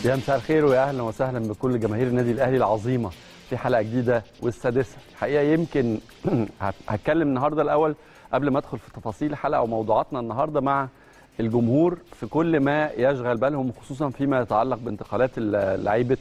يا مساء الخير ويا اهلا وسهلا بكل جماهير النادي الاهلي العظيمه في حلقه جديده والسادسه الحقيقه يمكن هتكلم النهارده الاول قبل ما ادخل في تفاصيل الحلقه وموضوعاتنا النهارده مع الجمهور في كل ما يشغل بالهم خصوصا فيما يتعلق بانتقالات لعيبه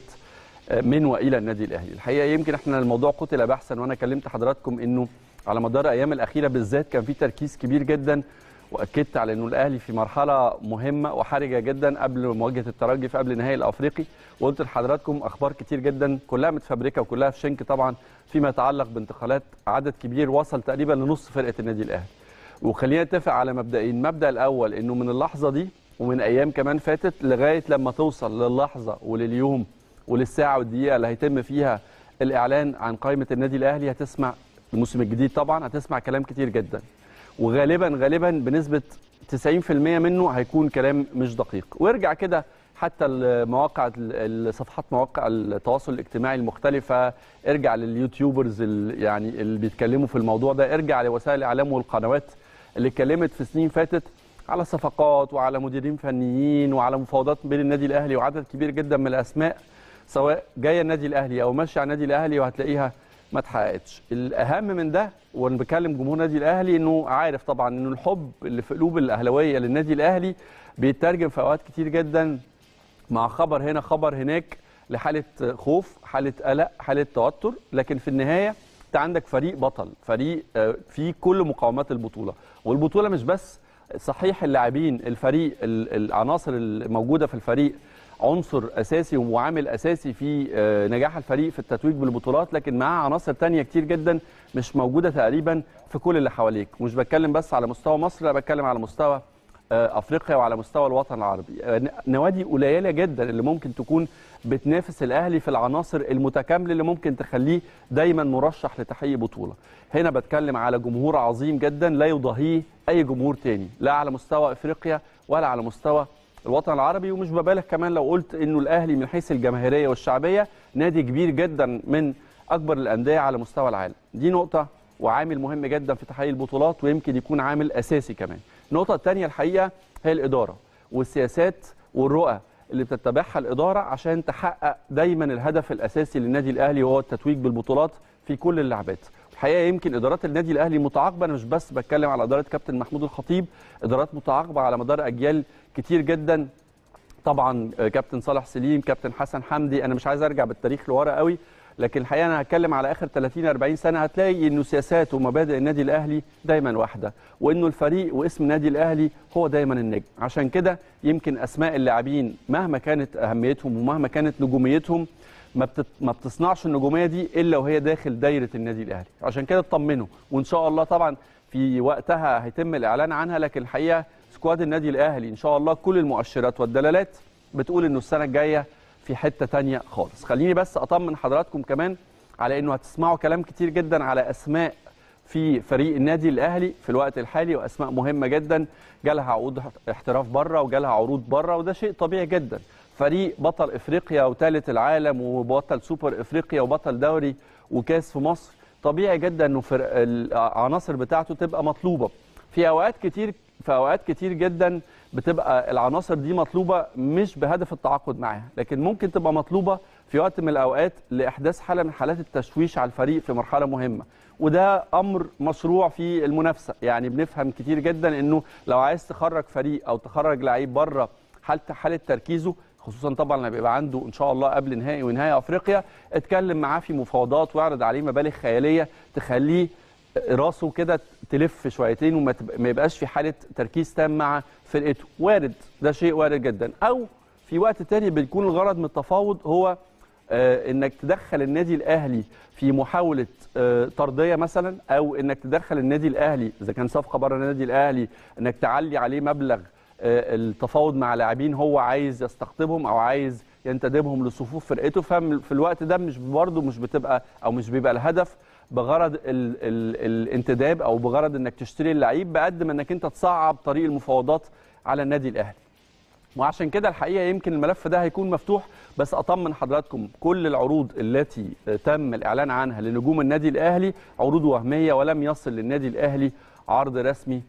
من والى النادي الاهلي الحقيقه يمكن احنا الموضوع قتل بحثا وانا كلمت حضراتكم انه على مدار الايام الاخيره بالذات كان في تركيز كبير جدا واكدت على انه الاهلي في مرحله مهمه وحرجه جدا قبل مواجهه الترجي في قبل النهائي الافريقي وقلت لحضراتكم اخبار كتير جدا كلها متفبركه وكلها في شنك طبعا فيما يتعلق بانتقالات عدد كبير وصل تقريبا لنص فرقه النادي الاهلي وخلينا نتفق على مبدئين المبدا الاول انه من اللحظه دي ومن ايام كمان فاتت لغايه لما توصل للحظه ولليوم وللساعه والدقيقه اللي هيتم فيها الاعلان عن قائمه النادي الاهلي هتسمع الموسم الجديد طبعا هتسمع كلام كتير جدا وغالبا غالبا بنسبه 90% منه هيكون كلام مش دقيق وارجع كده حتى المواقع الصفحات مواقع التواصل الاجتماعي المختلفه ارجع لليوتيوبرز اللي يعني اللي بيتكلموا في الموضوع ده ارجع لوسائل الاعلام والقنوات اللي اتكلمت في سنين فاتت على صفقات وعلى مديرين فنيين وعلى مفاوضات بين النادي الاهلي وعدد كبير جدا من الاسماء سواء جايه النادي الاهلي او ماشيه على النادي الاهلي وهتلاقيها ما اتحققتش الاهم من ده وانا بكلم جمهور النادي الاهلي انه عارف طبعا انه الحب اللي في قلوب الاهلاويه للنادي الاهلي بيترجم في اوقات كتير جدا مع خبر هنا خبر هناك لحاله خوف حاله قلق حاله توتر لكن في النهايه انت عندك فريق بطل فريق فيه كل مقومات البطوله والبطوله مش بس صحيح اللاعبين الفريق العناصر الموجوده في الفريق عنصر اساسي وعامل اساسي في نجاح الفريق في التتويج بالبطولات لكن معاه عناصر تانية كتير جدا مش موجوده تقريبا في كل اللي حواليك ومش بتكلم بس على مستوى مصر لا بتكلم على مستوى افريقيا وعلى مستوى الوطن العربي نوادي قليله جدا اللي ممكن تكون بتنافس الاهلي في العناصر المتكامله اللي ممكن تخليه دايما مرشح لتحقيق بطوله هنا بتكلم على جمهور عظيم جدا لا يضاهيه اي جمهور تاني لا على مستوى افريقيا ولا على مستوى الوطن العربي ومش ببالغ كمان لو قلت انه الاهلي من حيث الجماهيريه والشعبيه نادي كبير جدا من اكبر الانديه على مستوى العالم دي نقطه وعامل مهم جدا في تحقيق البطولات ويمكن يكون عامل اساسي كمان النقطه الثانيه الحقيقه هي الاداره والسياسات والرؤى اللي بتتبعها الاداره عشان تحقق دايما الهدف الاساسي للنادي الاهلي وهو التتويج بالبطولات في كل اللعبات الحقيقه يمكن ادارات النادي الاهلي متعاقبه انا مش بس بتكلم على اداره كابتن محمود الخطيب ادارات متعاقبه على مدار اجيال كتير جدا طبعا كابتن صالح سليم كابتن حسن حمدي انا مش عايز ارجع بالتاريخ لورا قوي لكن الحقيقه انا هتكلم على اخر 30 40 سنه هتلاقي انه سياسات ومبادئ النادي الاهلي دايما واحده وانه الفريق واسم النادي الاهلي هو دايما النجم عشان كده يمكن اسماء اللاعبين مهما كانت اهميتهم ومهما كانت نجوميتهم ما بتت... ما بتصنعش النجوميه دي الا وهي داخل دايره النادي الاهلي عشان كده اطمنوا وان شاء الله طبعا في وقتها هيتم الاعلان عنها لكن الحقيقه سكواد النادي الاهلي ان شاء الله كل المؤشرات والدلالات بتقول انه السنه الجايه في حته تانية خالص خليني بس اطمن حضراتكم كمان على انه هتسمعوا كلام كتير جدا على اسماء في فريق النادي الاهلي في الوقت الحالي واسماء مهمه جدا جالها عقود احتراف بره وجالها عروض بره وده شيء طبيعي جدا فريق بطل افريقيا وثالث العالم وبطل سوبر افريقيا وبطل دوري وكاس في مصر طبيعي جدا انه العناصر بتاعته تبقى مطلوبه في اوقات كتير في اوقات كتير جدا بتبقى العناصر دي مطلوبه مش بهدف التعاقد معاها لكن ممكن تبقى مطلوبه في وقت من الاوقات لاحداث حاله من حالات التشويش على الفريق في مرحله مهمه وده امر مشروع في المنافسه يعني بنفهم كتير جدا انه لو عايز تخرج فريق او تخرج لعيب بره حاله حاله تركيزه خصوصا طبعا لما بيبقى عنده ان شاء الله قبل نهائي ونهائي افريقيا اتكلم معاه في مفاوضات واعرض عليه مبالغ خياليه تخليه راسه كده تلف شويتين وما ما يبقاش في حاله تركيز تام مع فرقته وارد ده شيء وارد جدا او في وقت تاني بيكون الغرض من التفاوض هو آه انك تدخل النادي الاهلي في محاوله آه ترضيه مثلا او انك تدخل النادي الاهلي اذا كان صفقه بره النادي الاهلي انك تعلي عليه مبلغ آه التفاوض مع لاعبين هو عايز يستقطبهم او عايز ينتدبهم لصفوف فرقته ففي الوقت ده مش برضه مش بتبقى او مش بيبقى الهدف بغرض ال ال الانتداب او بغرض انك تشتري اللعيب بقد ما انك انت تصعب طريق المفاوضات على النادي الاهلي. وعشان كده الحقيقه يمكن الملف ده هيكون مفتوح بس اطمن حضراتكم كل العروض التي تم الاعلان عنها لنجوم النادي الاهلي عروض وهميه ولم يصل للنادي الاهلي عرض رسمي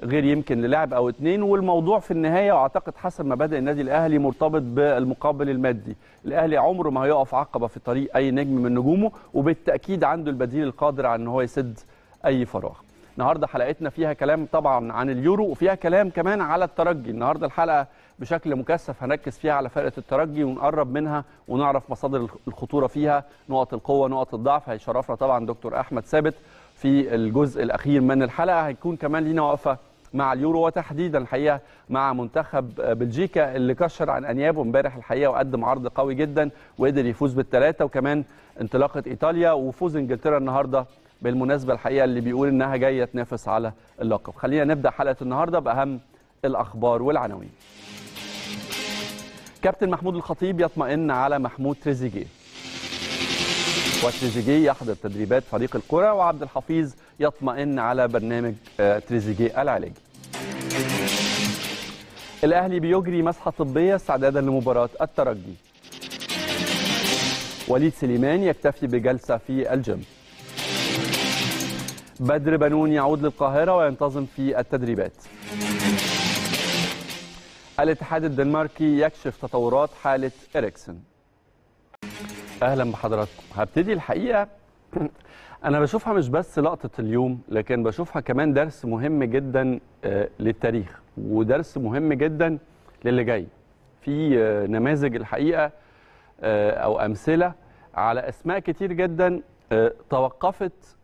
غير يمكن للاعب او اتنين والموضوع في النهايه واعتقد حسب مبادئ النادي الاهلي مرتبط بالمقابل المادي الاهلي عمره ما هيقف عقبه في طريق اي نجم من نجومه وبالتاكيد عنده البديل القادر على ان هو يسد اي فراغ النهارده حلقتنا فيها كلام طبعا عن اليورو وفيها كلام كمان على الترجي النهارده الحلقه بشكل مكثف هنركز فيها على فرقه الترجي ونقرب منها ونعرف مصادر الخطوره فيها نقط القوه نقط الضعف هيشرفنا طبعا دكتور احمد ثابت في الجزء الاخير من الحلقه هيكون كمان لينا وقفه مع اليورو وتحديدا الحقيقه مع منتخب بلجيكا اللي كشر عن انيابه امبارح الحقيقه وقدم عرض قوي جدا وقدر يفوز بالثلاثه وكمان انطلاقه ايطاليا وفوز انجلترا النهارده بالمناسبه الحقيقه اللي بيقول انها جايه تنافس على اللقب خلينا نبدا حلقه النهارده باهم الاخبار والعناوين كابتن محمود الخطيب يطمئن على محمود تريزيجيه وتريزيجيه يحضر تدريبات فريق الكره وعبد الحفيظ يطمئن على برنامج تريزيجيه العلاجي الاهلي بيجري مسحه طبيه استعدادا لمباراه الترجي وليد سليمان يكتفي بجلسه في الجيم بدر بنون يعود للقاهره وينتظم في التدريبات الاتحاد الدنماركي يكشف تطورات حاله اريكسن اهلا بحضراتكم هبتدي الحقيقه انا بشوفها مش بس لقطه اليوم لكن بشوفها كمان درس مهم جدا للتاريخ ودرس مهم جدا للي جاي في نماذج الحقيقه او امثله على اسماء كتير جدا توقفت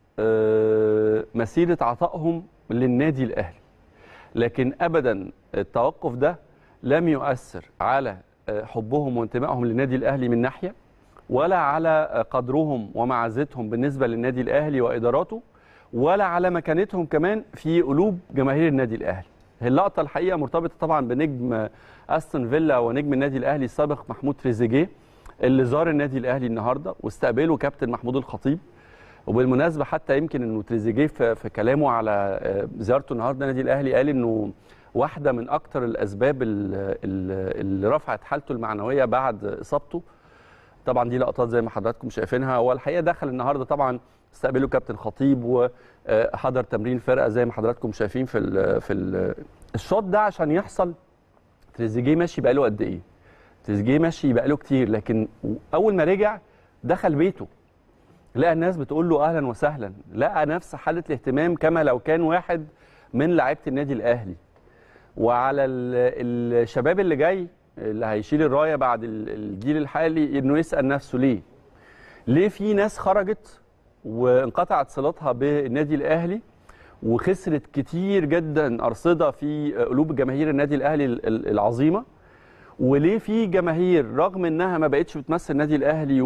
مسيره عطائهم للنادي الاهلي لكن ابدا التوقف ده لم يؤثر على حبهم وانتمائهم للنادي الاهلي من ناحيه ولا على قدرهم ومعزتهم بالنسبه للنادي الاهلي واداراته ولا على مكانتهم كمان في قلوب جماهير النادي الاهلي. اللقطه الحقيقه مرتبطه طبعا بنجم استون فيلا ونجم النادي الاهلي السابق محمود تريزيجيه اللي زار النادي الاهلي النهارده واستقبله كابتن محمود الخطيب وبالمناسبه حتى يمكن انه تريزيجيه في, في كلامه على زيارته النهارده النادي الاهلي قال انه واحده من اكثر الاسباب اللي, اللي رفعت حالته المعنويه بعد اصابته طبعا دي لقطات زي ما حضراتكم شايفينها هو الحقيقه دخل النهارده طبعا استقبله كابتن خطيب وحضر تمرين فرقه زي ما حضراتكم شايفين في ال في ال الشوط ده عشان يحصل تريزيجيه ماشي بقاله قد ايه؟ تريزيجيه ماشي بقاله كتير لكن اول ما رجع دخل بيته لقى الناس بتقول له اهلا وسهلا لقى نفس حاله الاهتمام كما لو كان واحد من لعيبه النادي الاهلي وعلى الشباب اللي جاي اللي هيشيل الرايه بعد الجيل الحالي انه يسال نفسه ليه؟ ليه في ناس خرجت وانقطعت صلتها بالنادي الاهلي وخسرت كتير جدا ارصده في قلوب جماهير النادي الاهلي العظيمه وليه في جماهير رغم انها ما بقتش بتمثل النادي الاهلي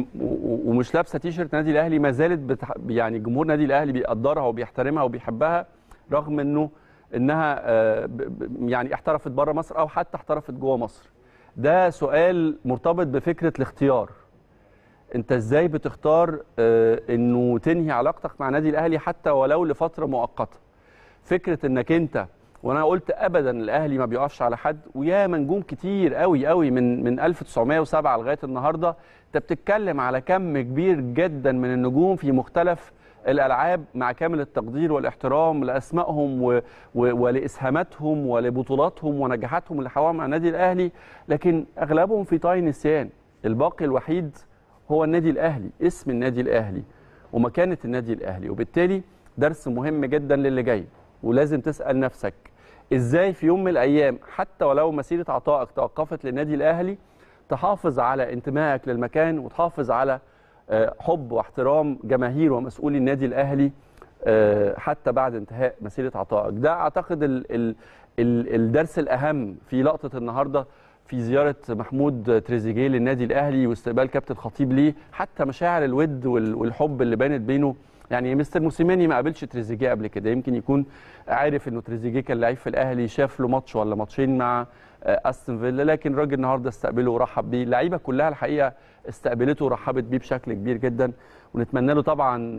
ومش لابسه تيشرت النادي الاهلي ما زالت بتح... يعني جمهور النادي الاهلي بيقدرها وبيحترمها وبيحبها رغم انه انها يعني احترفت بره مصر او حتى احترفت جوه مصر ده سؤال مرتبط بفكره الاختيار انت ازاي بتختار انه تنهي علاقتك مع النادي الاهلي حتى ولو لفتره مؤقته فكره انك انت وانا قلت ابدا الاهلي ما بيقفش على حد ويا منجوم كتير قوي قوي من من 1907 لغايه النهارده انت بتتكلم على كم كبير جدا من النجوم في مختلف الالعاب مع كامل التقدير والاحترام لاسمائهم و... و... ولاسهاماتهم ولبطولاتهم ونجاحاتهم اللي حققوها مع النادي الاهلي لكن اغلبهم في طي نسيان الباقي الوحيد هو النادي الاهلي اسم النادي الاهلي ومكانه النادي الاهلي وبالتالي درس مهم جدا للي جاي ولازم تسال نفسك ازاي في يوم من الايام حتى ولو مسيره عطائك توقفت للنادي الاهلي تحافظ على انتمائك للمكان وتحافظ على حب واحترام جماهير ومسؤولي النادي الاهلي حتى بعد انتهاء مسيره عطائك ده اعتقد ال ال ال الدرس الاهم في لقطه النهارده في زياره محمود تريزيجيه للنادي الاهلي واستقبال كابتن خطيب ليه حتى مشاعر الود والحب اللي بانت بينه يعني مستر موسيماني ما قابلش تريزيجيه قبل كده يمكن يكون عارف انه تريزيجيه كان لعيب في الاهلي شاف له ماتش ولا ماتشين مع استون فيلا لكن الراجل النهارده استقبله ورحب بيه اللعيبه كلها الحقيقه استقبلته ورحبت بيه بشكل كبير جدا ونتمنى له طبعا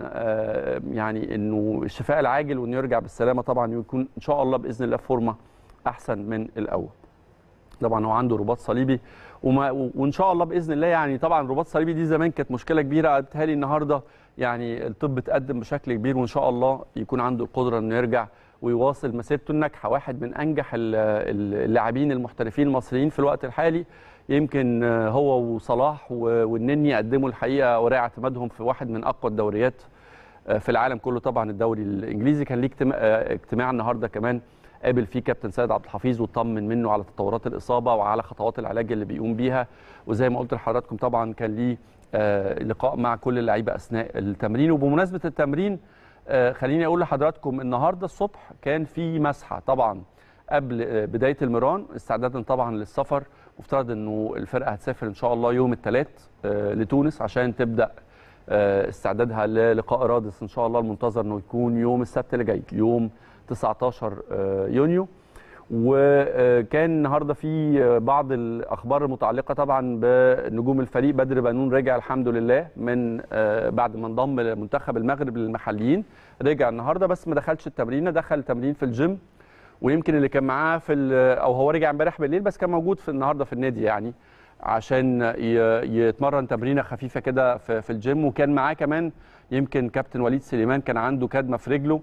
يعني انه الشفاء العاجل وانه يرجع بالسلامه طبعا ويكون ان شاء الله باذن الله في فورمه احسن من الاول طبعا هو عنده رباط صليبي وما وان شاء الله باذن الله يعني طبعا رباط صليبي دي زمان كانت مشكله كبيره بتهيألي النهارده يعني الطب اتقدم بشكل كبير وان شاء الله يكون عنده القدره انه يرجع ويواصل مسيرته الناجحه واحد من انجح ال- ال- اللاعبين المحترفين المصريين في الوقت الحالي يمكن آه، هو وصلاح و- والنني قدموا الحقيقه اوراق اعتمادهم في واحد من اقوى الدوريات آه، في العالم كله طبعا الدوري الانجليزي كان ليه اجتماع, آه، اجتماع النهارده كمان قابل فيه كابتن سيد عبد الحفيظ واطمن منه على تطورات الاصابه وعلى خطوات العلاج اللي بيقوم بيها وزي ما قلت لحضراتكم طبعا كان ليه آه، لقاء مع كل اللعيبه اثناء التمرين وبمناسبه التمرين آه، خليني اقول لحضراتكم النهارده الصبح كان في مسحه طبعا قبل آه، بدايه المران استعدادا طبعا للسفر مفترض انه الفرقه هتسافر ان شاء الله يوم الثلاث لتونس عشان تبدا آه، استعدادها للقاء رادس ان شاء الله المنتظر انه يكون يوم السبت اللي جاي يوم 19 آه، يونيو وكان النهارده في بعض الاخبار المتعلقه طبعا بنجوم الفريق بدر بنون رجع الحمد لله من آه، بعد ما انضم لمنتخب المغرب للمحليين رجع النهارده بس ما دخلش التمرين دخل تمرين في الجيم ويمكن اللي كان معاه في ال- او هو رجع امبارح بالليل بس كان موجود في النهارده في النادي يعني عشان ي- يتمرن تمرينه خفيفه كده في في الجيم وكان معاه كمان يمكن كابتن وليد سليمان كان عنده كدمه في رجله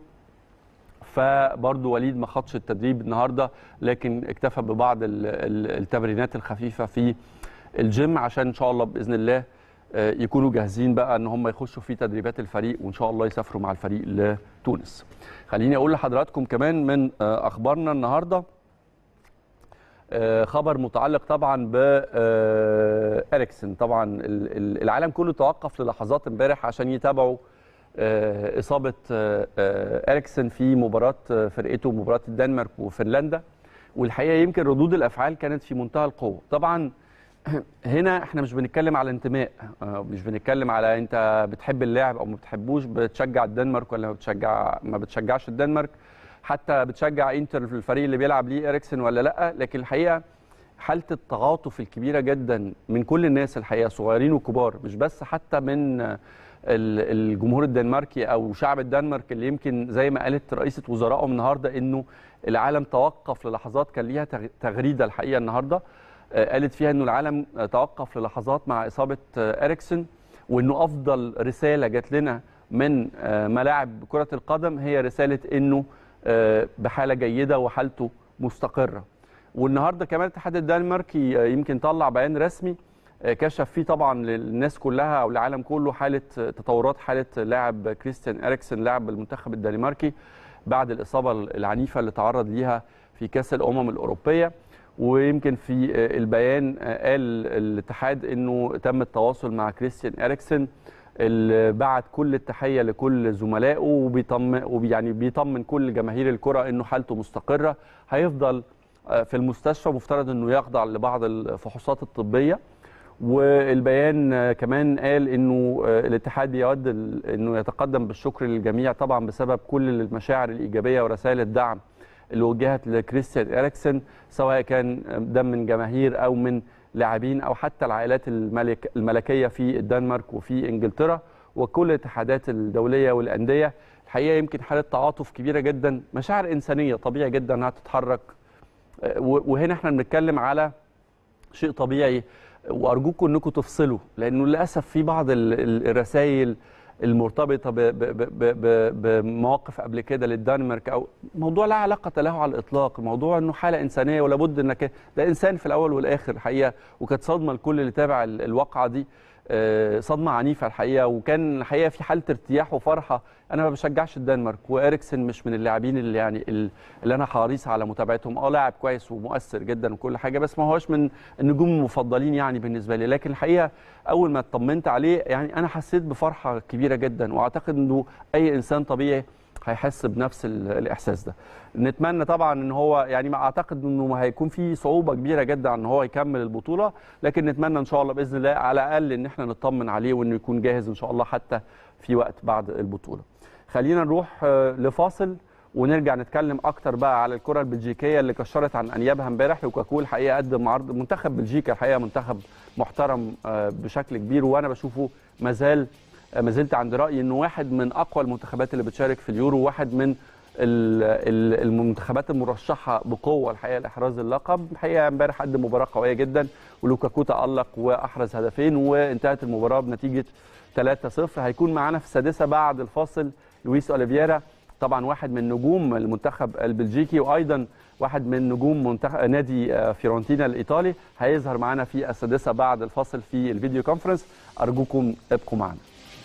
فبرضه وليد ما خدش التدريب النهارده لكن اكتفى ببعض ال- ال- التمرينات الخفيفه في الجيم عشان ان شاء الله باذن الله آه، يكونوا جاهزين بقى ان هم يخشوا في تدريبات الفريق وان شاء الله يسافروا مع الفريق لتونس. خليني اقول لحضراتكم كمان من آه، اخبارنا النهارده آه، خبر متعلق طبعا ب آه، اريكسن طبعا ال- ال- العالم كله توقف للحظات امبارح عشان يتابعوا آه، اصابه آه، آه، اريكسن في مباراه آه، فرقته مباراه الدنمارك وفنلندا والحقيقه يمكن ردود الافعال كانت في منتهى القوه طبعا هنا احنا مش بنتكلم على انتماء آه، مش بنتكلم على انت بتحب اللاعب او ما بتحبوش بتشجع الدنمارك ولا ما بتشجع ما بتشجعش الدنمارك حتى بتشجع انتر في الفريق اللي بيلعب ليه اريكسن ولا لا لكن الحقيقه حاله التعاطف الكبيره جدا من كل الناس الحقيقه صغيرين وكبار مش بس حتى من آه، ال- الجمهور الدنماركي او شعب الدنمارك اللي يمكن زي ما قالت رئيسه وزرائهم النهارده انه العالم توقف للحظات كان ليها تغ- تغريده الحقيقه النهارده آه، قالت فيها انه العالم آه، توقف للحظات مع اصابه آه، اريكسن وانه افضل رساله جات لنا من آه، ملاعب كره القدم هي رساله انه آه، بحاله جيده وحالته مستقره والنهارده كمان الاتحاد الدنماركي آه، يمكن طلع بيان رسمي آه، كشف فيه طبعا للناس كلها او العالم كله حاله آه، تطورات حاله لاعب كريستيان اريكسن لاعب المنتخب الدنماركي بعد الاصابه العنيفه اللي تعرض ليها في كاس الامم الاوروبيه ويمكن في آه، البيان آه، قال الاتحاد انه تم التواصل مع كريستيان اريكسن اللي بعت كل التحيه لكل زملائه وبيطمن ويعني بيطمن كل جماهير الكره انه حالته مستقره هيفضل آه، في المستشفى مفترض انه يخضع لبعض الفحوصات الطبيه والبيان آه، كمان قال انه آه، الاتحاد يود ال- انه يتقدم بالشكر للجميع طبعا بسبب كل المشاعر الايجابيه ورسائل الدعم اللي وجهت لكريستيان اريكسن سواء كان ده من جماهير او من لاعبين او حتى العائلات الملك الملكيه في الدنمارك وفي انجلترا وكل الاتحادات الدوليه والانديه الحقيقه يمكن حاله تعاطف كبيره جدا مشاعر انسانيه طبيعي جدا انها تتحرك آه، و- وهنا احنا بنتكلم على شيء طبيعي وارجوكم انكم تفصلوا لانه للاسف في بعض ال- ال- الرسائل المرتبطه ب- ب- ب- ب- ب- بمواقف قبل كده للدنمارك او موضوع لا علاقه له على الاطلاق الموضوع انه حاله انسانيه ولا بد انك ده انسان في الاول والاخر الحقيقه وكانت صدمه لكل اللي تابع ال- الواقعه دي آه، صدمه عنيفه الحقيقه وكان الحقيقه في حاله ارتياح وفرحه انا ما بشجعش الدنمارك واريكسن مش من اللاعبين اللي يعني ال- اللي انا حريص على متابعتهم اه لاعب كويس ومؤثر جدا وكل حاجه بس ما هوش من النجوم المفضلين يعني بالنسبه لي لكن الحقيقه اول ما اطمنت عليه يعني انا حسيت بفرحه كبيره جدا واعتقد انه اي انسان طبيعي هيحس بنفس ال- الاحساس ده نتمنى طبعا ان هو يعني ما اعتقد انه هيكون في صعوبه كبيره جدا ان هو يكمل البطوله لكن نتمنى ان شاء الله باذن الله على الاقل ان احنا نطمن عليه وانه يكون جاهز ان شاء الله حتى في وقت بعد البطوله خلينا نروح آه، لفاصل ونرجع نتكلم اكتر بقى على الكره البلجيكيه اللي كشرت عن انيابها امبارح لوكاكو الحقيقه قدم عرض منتخب بلجيكا الحقيقه منتخب محترم آه، بشكل كبير وانا بشوفه مازال آه، ما زلت عند رايي انه واحد من اقوى المنتخبات اللي بتشارك في اليورو واحد من ال- ال- المنتخبات المرشحه بقوه الحقيقه لاحراز اللقب الحقيقه امبارح قدم مباراه قويه جدا ولوكاكو تالق واحرز هدفين وانتهت المباراه بنتيجه 3-0 هيكون معانا في السادسه بعد الفاصل لويس اوليفيرا طبعا واحد من نجوم المنتخب البلجيكي وايضا واحد من نجوم منتخب نادي آه، فيورنتينا الايطالي هيظهر معنا في السادسه بعد الفاصل في الفيديو كونفرنس ارجوكم ابقوا معنا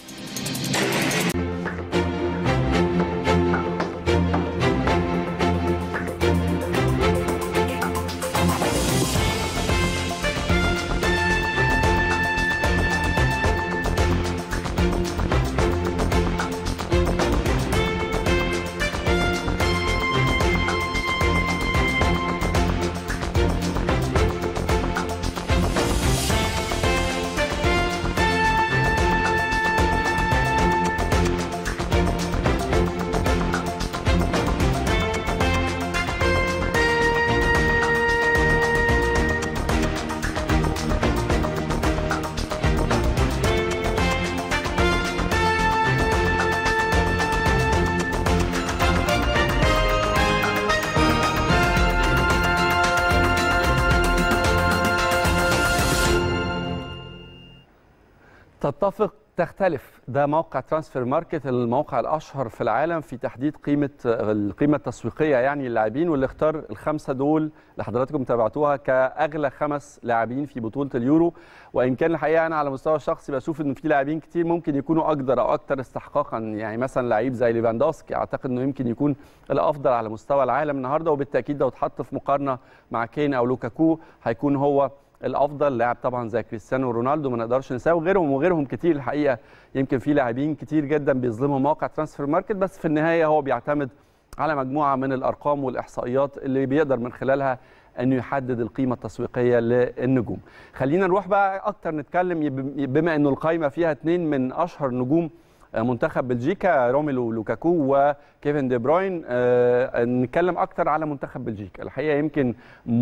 تتفق تختلف ده موقع ترانسفير ماركت الموقع الاشهر في العالم في تحديد قيمه القيمه التسويقيه يعني للاعبين واللي اختار الخمسه دول اللي حضراتكم تابعتوها كاغلى خمس لاعبين في بطوله اليورو وان كان الحقيقه انا على المستوى الشخصي بشوف ان في لاعبين كتير ممكن يكونوا اقدر او اكثر استحقاقا يعني مثلا لعيب زي ليفاندوسكي اعتقد انه يمكن يكون الافضل على مستوى العالم النهارده وبالتاكيد لو اتحط في مقارنه مع كين او لوكاكو هيكون هو الافضل لاعب طبعا زي كريستيانو رونالدو ما نقدرش نساوي وغيرهم وغيرهم كتير الحقيقه يمكن في لاعبين كتير جدا بيظلموا موقع ترانسفير ماركت بس في النهايه هو بيعتمد على مجموعه من الارقام والاحصائيات اللي بيقدر من خلالها انه يحدد القيمه التسويقيه للنجوم. خلينا نروح بقى اكتر نتكلم بما انه القائمه فيها اثنين من اشهر نجوم منتخب بلجيكا روميلو لوكاكو وكيفن دي بروين آه نتكلم اكتر على منتخب بلجيكا الحقيقه يمكن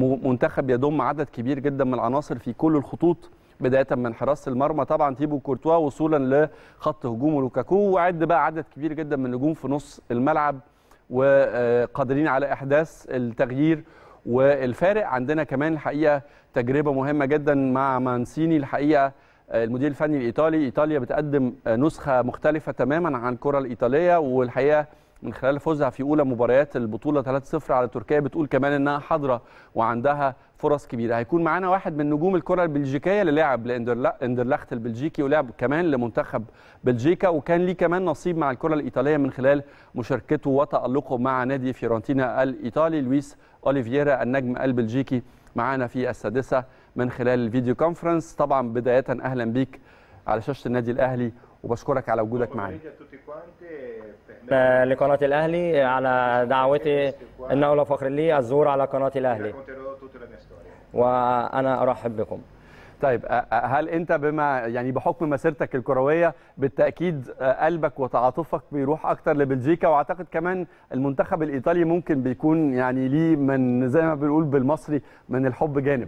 منتخب يضم عدد كبير جدا من العناصر في كل الخطوط بدايه من حراسه المرمى طبعا تيبو كورتوا وصولا لخط هجوم لوكاكو وعد بقى عدد كبير جدا من النجوم في نص الملعب وقادرين على احداث التغيير والفارق عندنا كمان الحقيقه تجربه مهمه جدا مع مانسيني الحقيقه المدير الفني الايطالي ايطاليا بتقدم نسخه مختلفه تماما عن الكره الايطاليه والحقيقه من خلال فوزها في اولى مباريات البطوله 3-0 على تركيا بتقول كمان انها حاضره وعندها فرص كبيره هيكون معانا واحد من نجوم الكره البلجيكيه اللي لعب لاندرلخت البلجيكي ولعب كمان لمنتخب بلجيكا وكان ليه كمان نصيب مع الكره الايطاليه من خلال مشاركته وتالقه مع نادي فيورنتينا الايطالي لويس اوليفييرا النجم البلجيكي معانا في السادسه من خلال الفيديو كونفرنس طبعا بدايه اهلا بيك على شاشه النادي الاهلي وبشكرك على وجودك معانا لقناة الأهلي على دعوتي إنه لا فخر لي الظهور على قناة الأهلي وأنا أرحب بكم طيب هل انت بما يعني بحكم مسيرتك الكرويه بالتاكيد قلبك وتعاطفك بيروح اكتر لبلجيكا واعتقد كمان المنتخب الايطالي ممكن بيكون يعني ليه من زي ما بنقول بالمصري من الحب جانب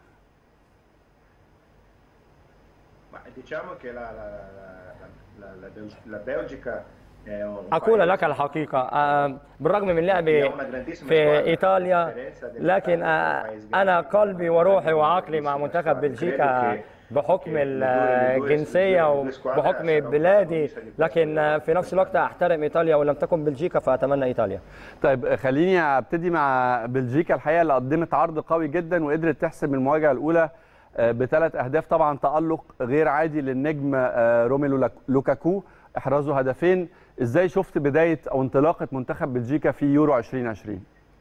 diciamo che la, la, la, la, la Belgica أقول لك الحقيقة بالرغم من لعبي في إيطاليا لكن أنا قلبي وروحي وعقلي مع منتخب بلجيكا بحكم الجنسية وبحكم بلادي لكن في نفس الوقت أحترم إيطاليا ولم تكن بلجيكا فأتمنى إيطاليا طيب خليني أبتدي مع بلجيكا الحقيقة اللي قدمت عرض قوي جدا وقدرت تحسم المواجهة الأولى بثلاث اهداف طبعا تالق غير عادي للنجم روميلو لوكاكو احرازه هدفين ازاي شفت بدايه او انطلاقه منتخب بلجيكا في يورو 2020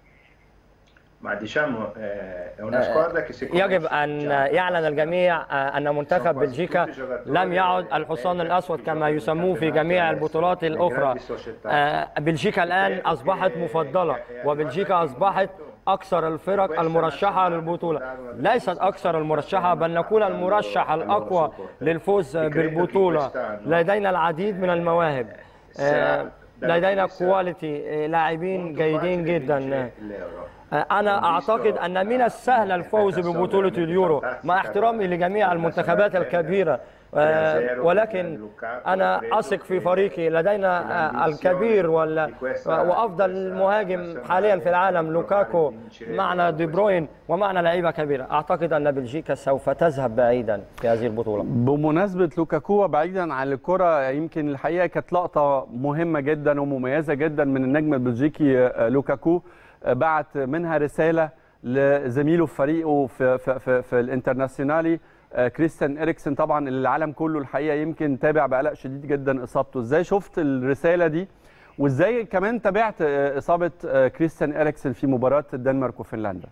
يجب ان يعلن الجميع ان منتخب بلجيكا لم يعد الحصان الاسود كما يسموه في جميع البطولات الاخرى بلجيكا الان اصبحت مفضله وبلجيكا اصبحت أكثر الفرق المرشحة للبطولة ليست أكثر المرشحة بل نكون المرشح الأقوى للفوز بالبطولة لدينا العديد من المواهب لدينا كواليتي لاعبين جيدين جدا أنا أعتقد أن من السهل الفوز ببطولة اليورو مع احترامي لجميع المنتخبات الكبيرة آه، ولكن أنا أثق في فريقي لدينا آه، الكبير وال- وأفضل مهاجم حاليا في العالم لوكاكو معنا دي بروين ومعنا لعيبة كبيرة أعتقد أن بلجيكا سوف تذهب بعيدا في هذه البطولة بمناسبة لوكاكو بعيدا عن الكرة يمكن الحقيقة كانت لقطة مهمة جدا ومميزة جدا من النجم البلجيكي آه، لوكاكو آه، بعت منها رسالة لزميله في فريقه في, في, في, في الانترناسيونالي آه، كريستيان إريكسن طبعا اللي العالم كله الحقيقة يمكن تابع بقلق شديد جدا إصابته ازاي شفت الرسالة دي وازاي كمان تابعت آه، إصابة آه، كريستيان إريكسن في مباراة الدنمارك وفنلندا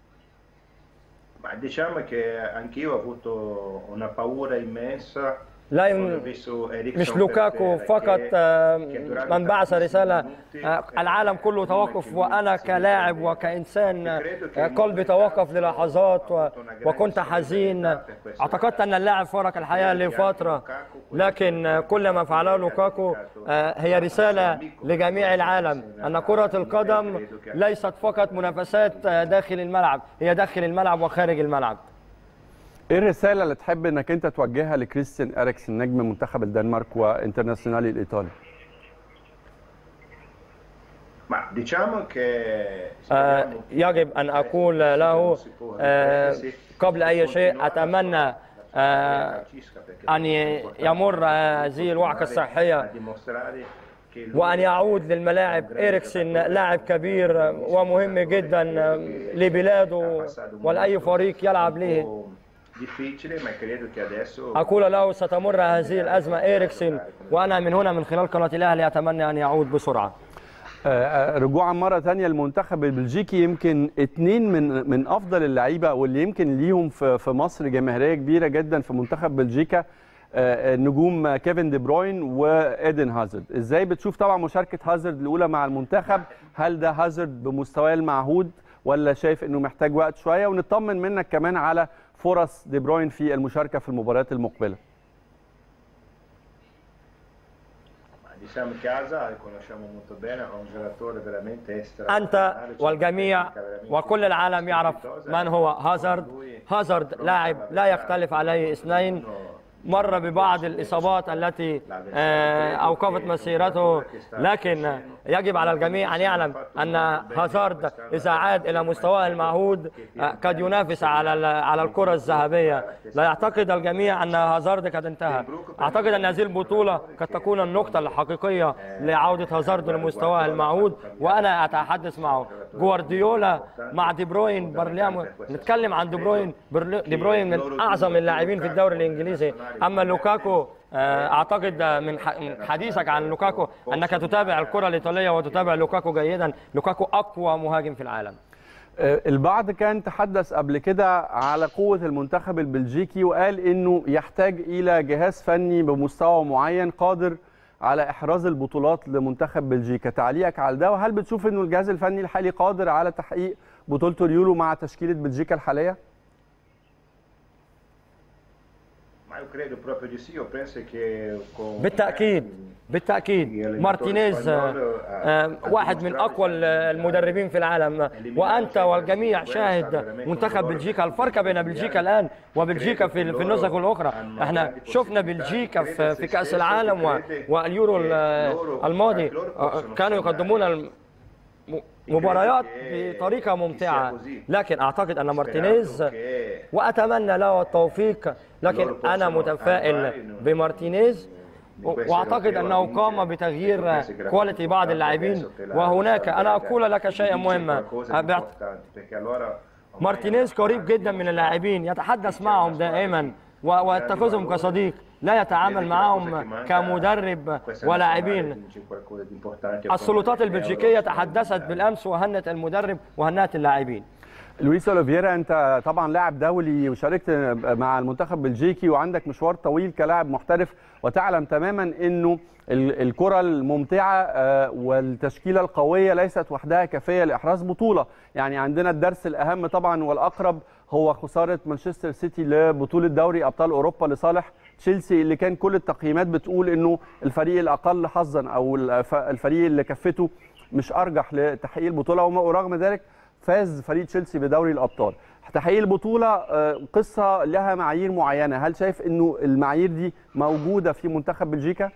Ma diciamo che anch'io ho avuto una paura immensa لا quando ho يم... visto Eriksen مش per لوكاكو terra, فقط che- آه، che durante من بعث tantissimi رسالة minuti, آه، eh, العالم كله prima توقف che وأنا lui si كلاعب riprende. وكإنسان آه، credo che قلبي il توقف Montecarlo للحظات و- ha avuto una grande وكنت حزين sensibilità per questo اعتقدت أن اللاعب فارق الحياة لفترة لكن آه، كل ما فعله لوكاكو آه، هي رسالة لجميع العالم أن كرة القدم ليست فقط منافسات آه، داخل الملعب هي داخل الملعب وخارج الملعب ايه الرساله اللي تحب انك انت توجهها لكريستيان اريكسن نجم منتخب الدنمارك وانترناسيونالي الايطالي Ma diciamo che آه، speriamo che يجب أن أقول non له si può آه، ripetersi, قبل أي شيء continuare أتمنى la sua آه، carriera calcistica, perché أن è importante يمر هذه الوعكة continuare الصحية a dimostrare che lui وأن يعود للملاعب إريكسن لاعب كبير ومهم جدا لبلاده ولأي فريق يلعب له difficile, ma credo che adesso أقول له ستمر هذه الأزمة إريكسن وأنا من هنا من خلال قناة الأهلي أتمنى أن يعود بسرعة آه، آه، رجوعا مره ثانيه المنتخب البلجيكي يمكن اتنين من من افضل اللعيبه واللي يمكن ليهم في في مصر جماهيريه كبيره جدا في منتخب بلجيكا آه، النجوم كيفن دي بروين وايدن هازارد ازاي بتشوف طبعا مشاركه هازارد الاولى مع المنتخب هل ده هازارد بمستواه المعهود ولا شايف انه محتاج وقت شويه ونطمن منك كمان على فرص دي بروين في المشاركه في المباريات المقبله diciamo che Asa conosciamo molto bene, è un giocatore veramente extra. أنت والجميع وكل العالم يعرف من هو هازارد هازارد لاعب لا يختلف عليه اثنين مر ببعض الإصابات التي آه، أوقفت مسيرته لكن يجب على الجميع أن يعلم أن هازارد إذا عاد إلى مستواه المعهود آه، قد ينافس على ال- على الكرة الذهبية لا يعتقد الجميع أن هازارد قد انتهى أعتقد أن هذه البطولة قد تكون النقطة الحقيقية لعودة هازارد لمستواه المعهود وأنا أتحدث معه جوارديولا مع دي بروين برليام نتكلم عن دي بروين برلي- دي بروين من أعظم اللاعبين في الدوري الإنجليزي أما لوكاكو آه، أعتقد من ح- من حديثك عن لوكاكو أنك تتابع الكرة الإيطالية وتتابع لوكاكو جيدا لوكاكو أقوى مهاجم في العالم آه، البعض كان تحدث قبل كده على قوة المنتخب البلجيكي وقال انه يحتاج الى جهاز فني بمستوى معين قادر على احراز البطولات لمنتخب بلجيكا تعليقك على ده وهل بتشوف انه الجهاز الفني الحالي قادر على تحقيق بطولة اليورو مع تشكيلة بلجيكا الحالية؟ Ma io credo proprio di sì, io penso che con بالتأكيد بالتأكيد مارتينيز آه، آه، واحد من أقوى المدربين في العالم وأنت والجميع شاهد منتخب بلجيكا الفرق بين بلجيكا الآن وبلجيكا في في النسخ الأخرى احنا شفنا بلجيكا في في كأس العالم و- واليورو ال- الماضي آه، كانوا يقدمون الم- مباريات بطريقة ممتعة لكن أعتقد أن مارتينيز وأتمنى له التوفيق لكن أنا متفائل بمارتينيز واعتقد انه قام بتغيير كواليتي بعض اللاعبين وهناك انا اقول لك شيئا مهما مارتينيز قريب جدا من اللاعبين يتحدث معهم دائما و- ويتخذهم كصديق لا يتعامل معهم كمدرب ولاعبين السلطات البلجيكيه تحدثت بالامس وهنت المدرب وهنت اللاعبين لويس اوليفيرا انت طبعا لاعب دولي وشاركت مع المنتخب البلجيكي وعندك مشوار طويل كلاعب محترف وتعلم تماما انه ال- الكره الممتعه آه، والتشكيله القويه ليست وحدها كافيه لاحراز بطوله يعني عندنا الدرس الاهم طبعا والاقرب هو خساره مانشستر سيتي لبطوله دوري ابطال اوروبا لصالح تشيلسي اللي كان كل التقييمات بتقول انه الفريق الاقل حظا او الف- الفريق اللي كفته مش ارجح لتحقيق البطوله وما- ورغم ذلك فاز فريق تشيلسي بدوري الابطال تحقيق البطوله آه، قصه لها معايير معينه هل شايف انه المعايير دي موجوده في منتخب بلجيكا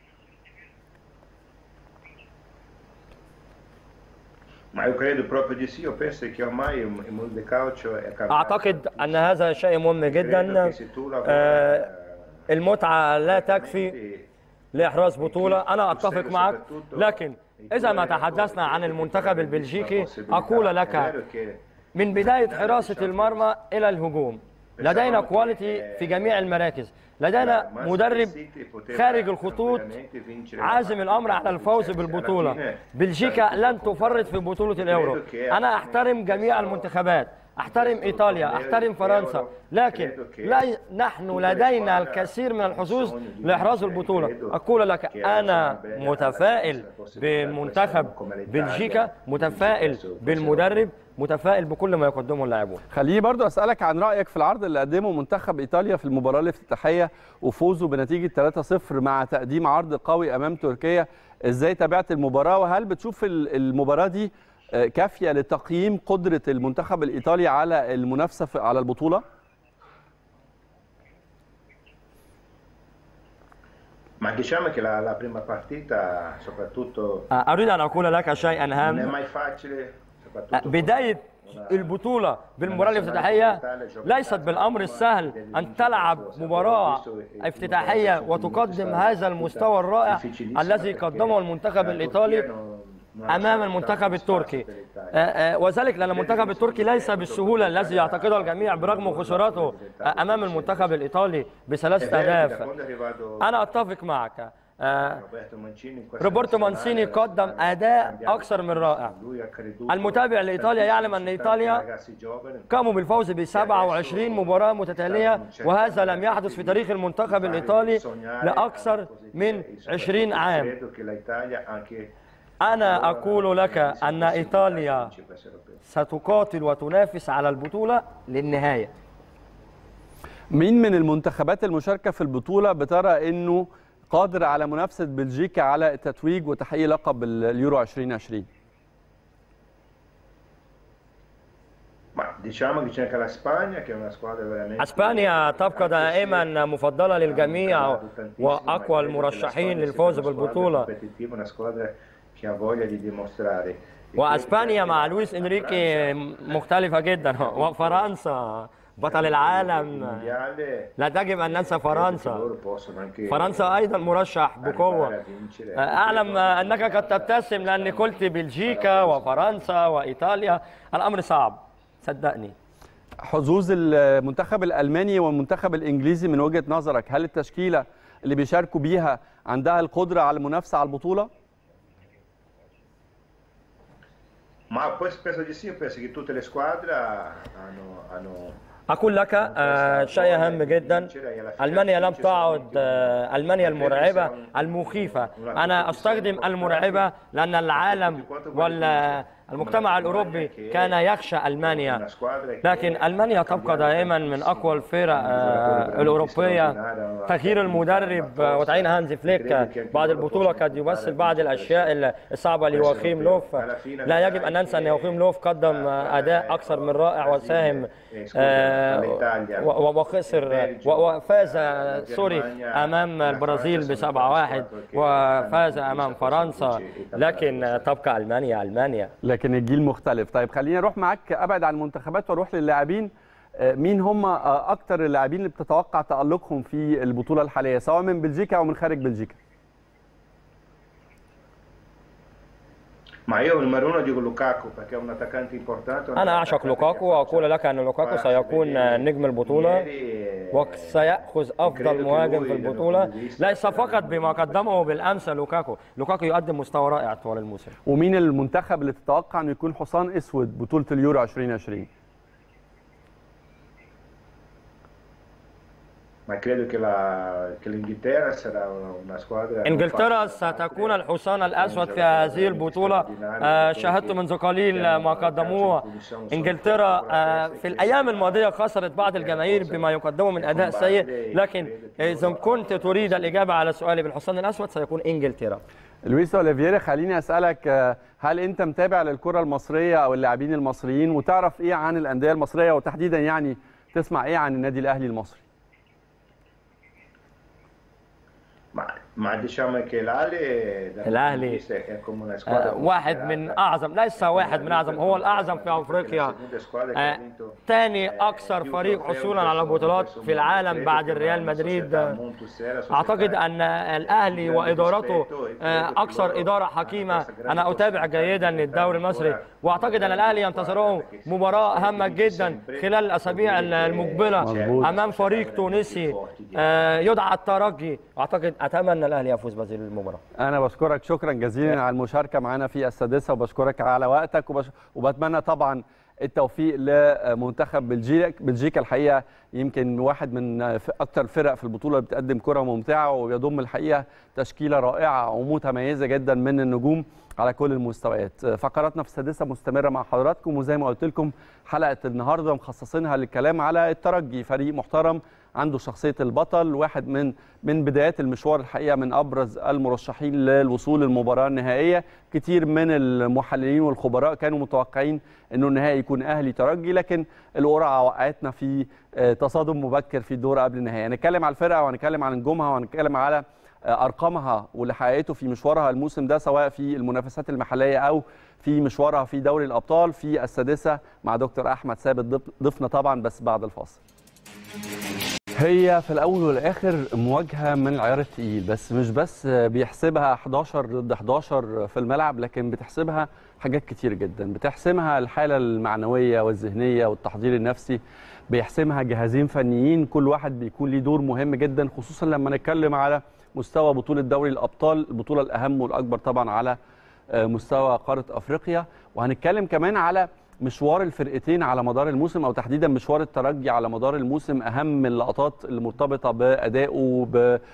Ma io credo proprio di sì, io penso che ormai il il mondo del calcio è cambiato. اعتقد ان هذا شيء مهم Credo جدا che se tu lavori, آه، eh, المتعه لا تكفي لاحراز بطوله انا اتفق معك لكن اذا ما تحدثنا عن المنتخب البلجيكي اقول لك من بدايه حراسه المرمى الى الهجوم لدينا كواليتي في جميع المراكز لدينا مدرب خارج الخطوط عازم الامر على الفوز بالبطوله بلجيكا لن تفرط في بطوله اليورو انا احترم جميع المنتخبات احترم ايطاليا احترم فرنسا لكن لا نحن لدينا الكثير من الحظوظ لاحراز البطوله اقول لك انا متفائل بمنتخب بلجيكا متفائل بالمدرب متفائل بكل ما يقدمه اللاعبون خليني برضو اسالك عن رايك في العرض اللي قدمه منتخب ايطاليا في المباراه الافتتاحيه وفوزه بنتيجه 3-0 مع تقديم عرض قوي امام تركيا ازاي تابعت المباراه وهل بتشوف ال- المباراه دي آه، كافيه لتقييم قدره المنتخب الايطالي على المنافسه في- على البطوله Ma diciamo che la, la prima partita, soprattutto, اريد ان اقول لك شيئا non è هام mai facile. soprattutto بداية البطولة بالمباراة الافتتاحية ليست بالأمر السهل أن تلعب مباراة افتتاحية وتقدم هذا المستوى الرائع الذي قدمه المنتخب الإيطالي أمام المنتخب التركي آه، آه، وذلك لأن المنتخب التركي ليس بالسهولة الذي يعتقده الجميع برغم خساراته آه، أمام المنتخب الإيطالي بثلاثة أهداف أنا أتفق معك آه، روبرتو مانسيني قدم أداء أكثر من رائع المتابع لإيطاليا يعلم أن إيطاليا قاموا بالفوز ب 27 مباراة متتالية وهذا لم يحدث في تاريخ المنتخب الإيطالي لأكثر من 20 عام أنا أقول لك أن إيطاليا ستقاتل وتنافس على البطولة للنهاية مين من المنتخبات المشاركه في البطوله بترى انه قادر على منافسه بلجيكا على التتويج وتحقيق لقب ال- اليورو 2020 Ma diciamo che c'è anche la Spagna che è una squadra veramente اسبانيا تبقى دائما مفضله للجميع واقوى المرشحين للفوز بالبطوله una squadra che ha voglia di dimostrare واسبانيا مع لويس انريكي مختلفه جدا وفرنسا بطل العالم لا تجب ان ننسى فرنسا فرنسا ايضا مرشح بقوه اعلم انك قد تبتسم لاني قلت بلجيكا وفرنسا وايطاليا الامر صعب صدقني حظوظ المنتخب الالماني والمنتخب الانجليزي من وجهه نظرك هل التشكيله اللي بيشاركوا بيها عندها القدره على المنافسه على البطوله Ma poi penso di sì, penso che tutte le squadre hanno, hanno أقول لك آه، شيء هام جدا ألمانيا لم تعد آه، ألمانيا المرعبة المخيفة أنا أستخدم المرعبة لأن العالم والمجتمع الأوروبي كان يخشى ألمانيا لكن ألمانيا تبقى دائما من أقوى الفرق آه، الأوروبية تغيير المدرب آه، وتعيين هانز فليك آه، بعد البطولة قد يمثل بعض الأشياء الصعبة ليواخيم لوف لا يجب أن ننسى أن يواخيم لوف قدم آه، أداء أكثر من رائع وساهم آه، و- و- وخسر و- وفاز سوري امام البرازيل ب 7-1 وفاز امام فرنسا لكن تبقى المانيا المانيا لكن الجيل مختلف طيب خليني اروح معاك ابعد عن المنتخبات واروح للاعبين آه، مين هم آه، اكتر اللاعبين اللي بتتوقع تالقهم في البطوله الحاليه سواء من بلجيكا او من خارج بلجيكا Ma io il numero uno dico Lukaku perché è un attaccante importante. un انا اعشق attaccante لوكاكو che ha واقول لك ان لوكاكو سيكون نجم البطوله ieri, وسيأخذ أفضل مهاجم في البطولة ليس فقط بما قدمه بالأمس لوكاكو لوكاكو يقدم مستوى رائع طوال الموسم ومين المنتخب اللي تتوقع انه يكون حصان اسود بطوله اليورو 2020 Ma ma credo che, la, che l'Inghilterra sarà una squadra non انجلترا facile da ستكون battere. الحصان الاسود في هذه البطوله آه، شاهدت منذ قليل ما قدموه انجلترا آه، في الايام الماضيه خسرت بعض الجماهير بما يقدمه من اداء سيء لكن اذا كنت تريد الاجابه على سؤالي بالحصان الاسود سيكون انجلترا لويس اوليفيرا خليني اسالك آه، هل انت متابع للكره المصريه او اللاعبين المصريين وتعرف ايه عن الانديه المصريه وتحديدا يعني تسمع ايه عن النادي الاهلي المصري Ma, ma diciamo che l'Ali dal الأهلي، punto di vista è come una squadra آه، واحد من considerata اعظم ليس واحد من اعظم هو الاعظم في افريقيا آه، ثاني اكثر فريق حصولا على بطولات في العالم بعد الريال مدريد اعتقد ان الاهلي وادارته آه، اكثر اداره حكيمه انا اتابع جيدا للدوري المصري واعتقد ان الاهلي ينتظره مباراه هامه جدا خلال الاسابيع المقبله مظبوط. امام فريق تونسي آه، يدعى الترجي اعتقد اتمنى الاهلي يفوز بهذه المباراه انا بشكرك شكرا جزيلا على المشاركه معنا في السادسه وبشكرك على وقتك وبش... وبتمنى طبعا التوفيق لمنتخب بلجيكا بلجيكا الحقيقه يمكن واحد من ف- اكتر الفرق في البطوله اللي بتقدم كره ممتعه ويضم الحقيقه تشكيله رائعه ومتميزه جدا من النجوم على كل المستويات فقراتنا في السادسه مستمره مع حضراتكم وزي ما قلت لكم حلقه النهارده مخصصينها للكلام على الترجي فريق محترم عنده شخصيه البطل واحد من من بدايات المشوار الحقيقه من ابرز المرشحين للوصول للمباراه النهائيه كتير من المحللين والخبراء كانوا متوقعين انه النهائي يكون اهلي ترجي لكن القرعه وقعتنا في آه، تصادم مبكر في الدور قبل النهائي هنتكلم على الفرقه وهنتكلم عن نجومها وهنتكلم على آه، ارقامها واللي حققته في مشوارها الموسم ده سواء في المنافسات المحليه او في مشوارها في دوري الابطال في السادسه مع دكتور احمد ثابت ضيف- ضيفنا طبعا بس بعد الفاصل هي في الاول والاخر مواجهه من العيار التقيل بس مش بس بيحسبها 11 ضد 11 في الملعب لكن بتحسبها حاجات كتير جدا بتحسمها الحاله المعنويه والذهنيه والتحضير النفسي بيحسمها جهازين فنيين كل واحد بيكون ليه دور مهم جدا خصوصا لما نتكلم على مستوى بطوله دوري الابطال البطوله الاهم والاكبر طبعا على آه، مستوى قاره افريقيا وهنتكلم كمان على مشوار الفرقتين على مدار الموسم او تحديدا مشوار الترجي على مدار الموسم اهم اللقطات المرتبطه بادائه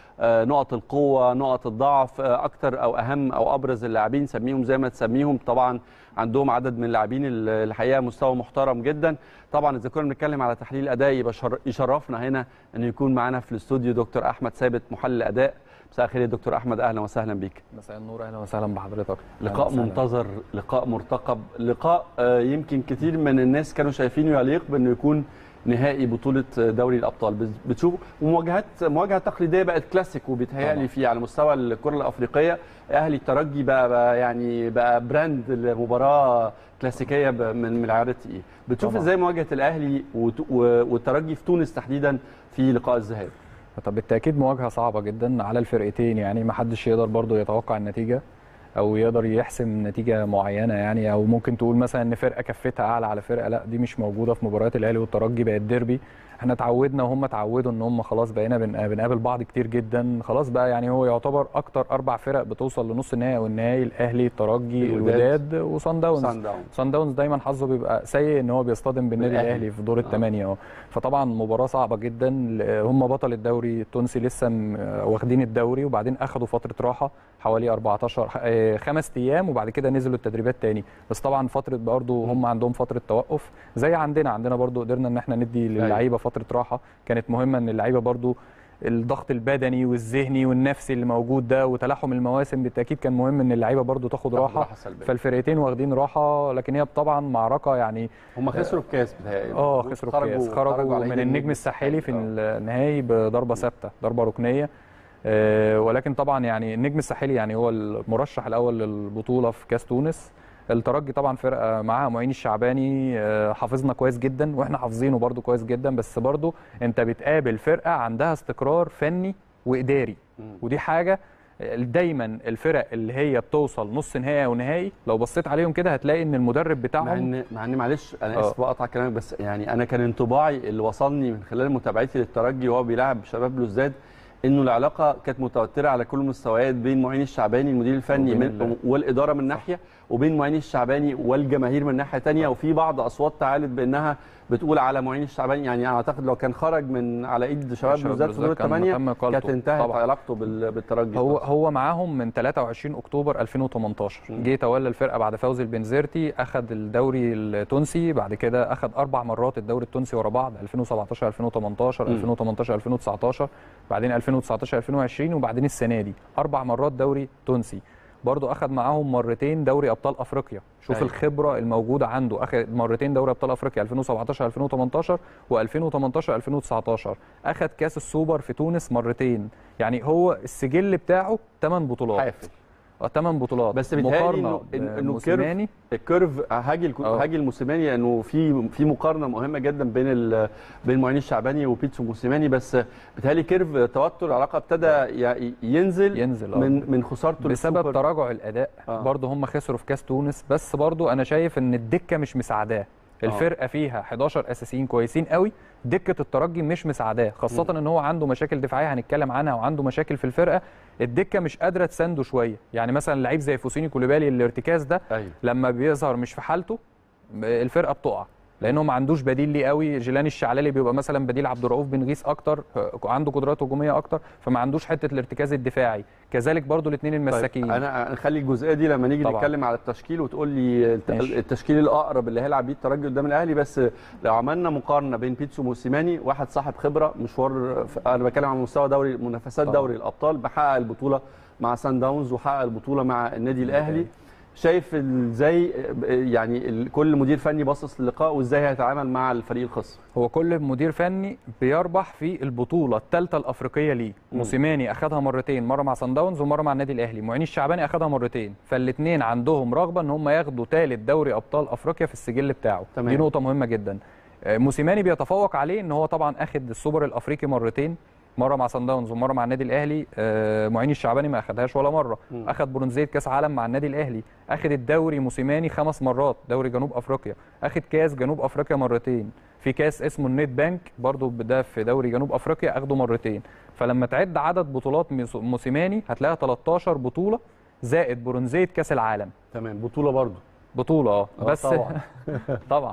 بنقط القوه نقط الضعف آه، اكتر او اهم او ابرز اللاعبين سميهم زي ما تسميهم طبعا عندهم عدد من اللاعبين ال- الحقيقه مستوى محترم جدا طبعا اذا كنا بنتكلم على تحليل اداء يبقى شر- يشرفنا هنا انه يكون معانا في الاستوديو دكتور احمد ثابت محلل اداء مساء الخير يا دكتور احمد اهلا وسهلا بيك مساء النور اهلا وسهلا بحضرتك أهلاً لقاء وسهلاً. منتظر لقاء مرتقب لقاء آه، يمكن كتير من الناس كانوا شايفينه يليق بانه يكون نهائي بطوله دوري الابطال بت- بتشوف ومواجهات مواجهه تقليديه بقت كلاسيك وبيتهيألي طبعاً. في على مستوى الكره الافريقيه اهلي الترجي بقى, بقى يعني بقى براند لمباراه كلاسيكيه ب- من من العيار التقيل بتشوف طبعاً. ازاي مواجهه الاهلي وت- و- والترجي في تونس تحديدا في لقاء الذهاب طب بالتاكيد مواجهه صعبه جدا على الفرقتين يعني ما حدش يقدر برضو يتوقع النتيجه او يقدر يحسم نتيجه معينه يعني او ممكن تقول مثلا ان فرقه كفتها اعلى على فرقه لا دي مش موجوده في مباريات الاهلي والترجي بقت ديربي احنا اتعودنا وهم اتعودوا ان هم خلاص بقينا بن- بنقابل بعض كتير جدا خلاص بقى يعني هو يعتبر اكتر اربع فرق بتوصل لنص النهائي والنهائي الاهلي الترجي الوداد. الوداد وصن داونز سان داونز سان داونز دايما حظه بيبقى سيء ان هو بيصطدم بالنادي بالأهلي. الاهلي في دور آه. الثمانيه اه فطبعا مباراه صعبه جدا هم بطل الدوري التونسي لسه م- واخدين الدوري وبعدين اخدوا فتره راحه حوالي 14 آه، خمس ايام وبعد كده نزلوا التدريبات تاني بس طبعا فتره برضو هم عندهم فتره توقف زي عندنا عندنا برضو قدرنا ان احنا ندي للعيبه فتره راحه كانت مهمه ان اللعيبه برضو الضغط البدني والذهني والنفسي اللي موجود ده وتلاحم المواسم بالتاكيد كان مهم ان اللعيبه برضو تاخد تاخد راحه راحة سلبية. فالفرقتين واخدين راحه لكن هي طبعا معركه يعني هم خسروا الكاس بتهيألي اه خسروا الكاس خرجوا على من إيد النجم الساحلي في آه. النهائي بضربه ثابته ضربه ركنيه آه، ولكن طبعا يعني النجم الساحلي يعني هو المرشح الاول للبطوله في كاس تونس الترجي طبعا فرقه معاها معين الشعباني آه، حافظنا كويس جدا واحنا حافظينه برده كويس جدا بس برده انت بتقابل فرقه عندها استقرار فني واداري مم. ودي حاجه دايما الفرق اللي هي بتوصل نص نهائي ونهائي لو بصيت عليهم كده هتلاقي ان المدرب مع بتاعهم ان مع ان معلش انا آه. اسف بقطع كلامك بس يعني انا كان انطباعي اللي وصلني من خلال متابعتي للترجي وهو بيلعب شباب بلوزداد انه العلاقه كانت متوتره على كل المستويات بين معين الشعباني المدير الفني وبين من ال- والاداره من ناحيه وبين معين الشعباني والجماهير من ناحيه ثانيه وفي بعض اصوات تعالت بانها بتقول على معين الشعباني يعني اعتقد لو كان خرج من على ايد شباب شباب بلوزداد في دور بلوزداد كان الثمانيه تم إقالته. كانت انتهت طبعاً. علاقته بال- بالترجي هو خلاص. هو معاهم من 23 اكتوبر 2018 جه تولى الفرقه بعد فوز البنزرتي اخذ الدوري التونسي بعد كده اخذ اربع مرات الدوري التونسي ورا بعض 2017 2018 مم. 2018 2019 بعدين 2019 2020 وبعدين السنه دي اربع مرات دوري تونسي برضه اخذ معاهم مرتين دوري ابطال افريقيا شوف أيوة. الخبره الموجوده عنده اخذ مرتين دوري ابطال افريقيا 2017 2018 و2018 2019 اخذ كاس السوبر في تونس مرتين يعني هو السجل بتاعه 8 بطولات حافل اه 8 بطولات بس بيتهيألي مقارنه إنه- إنه كيرف- بموسيماني الكيرف هاجي الك- آه. هاجي الموسيماني انه في في مقارنه مهمه جدا بين ال- بين معين الشعباني وبيتسو موسيماني بس بيتهيألي كيرف توتر العلاقه ابتدى ي- ينزل ينزل، آه. من من خسارته بسبب للسوبر. تراجع الاداء آه. آه. برضه هم خسروا في كاس تونس بس برضه انا شايف ان الدكه مش مساعداه الفرقه فيها 11 اساسيين كويسين قوي دكه الترجي مش مساعداه خاصه ان هو عنده مشاكل دفاعيه هنتكلم عنها وعنده مشاكل في الفرقه الدكه مش قادره تسانده شويه يعني مثلا لعيب زي فوسيني كوليبالي الارتكاز ده ايوه لما بيظهر مش في حالته الفرقه بتقع لانه ما عندوش بديل ليه قوي جيلاني الشعلالي بيبقى مثلا بديل عبد الرؤوف بن غيث اكتر عنده قدرات هجوميه اكتر فما عندوش حته الارتكاز الدفاعي كذلك برضو الاثنين المساكين طيب انا نخلي الجزئيه دي لما نيجي طبعاً. نتكلم على التشكيل وتقول لي الت- ماشي. التشكيل الاقرب اللي هيلعب بيه الترجي قدام الاهلي بس لو عملنا مقارنه بين بيتسو موسيماني واحد صاحب خبره مشوار ف- انا بتكلم عن مستوى دوري منافسات طبعاً. دوري الابطال بحقق البطوله مع سان داونز وحقق البطوله مع النادي الاهلي شايف ازاي يعني ال- كل مدير فني باصص للقاء وازاي هيتعامل مع الفريق الخصم هو كل مدير فني بيربح في البطوله الثالثه الافريقيه ليه موسيماني اخذها مرتين مره مع سان داونز ومره مع النادي الاهلي معين الشعباني اخذها مرتين فالاثنين عندهم رغبه ان هم ياخدوا ثالث دوري ابطال افريقيا في السجل بتاعه تمام. دي نقطه مهمه جدا آه، موسيماني بيتفوق عليه ان هو طبعا اخذ السوبر الافريقي مرتين مره مع سان داونز ومره مع النادي الاهلي آه، معين الشعباني ما اخدهاش ولا مره مم. اخذ برونزيه كاس عالم مع النادي الاهلي اخذ الدوري موسيماني خمس مرات دوري جنوب افريقيا اخذ كاس جنوب افريقيا مرتين في كاس اسمه النت بانك برضو ده في دوري جنوب افريقيا اخده مرتين فلما تعد عدد بطولات ميس- موسيماني هتلاقيها 13 بطوله زائد برونزيه كاس العالم تمام بطوله برضو بطوله اه آه، بس طبعاً. طبعا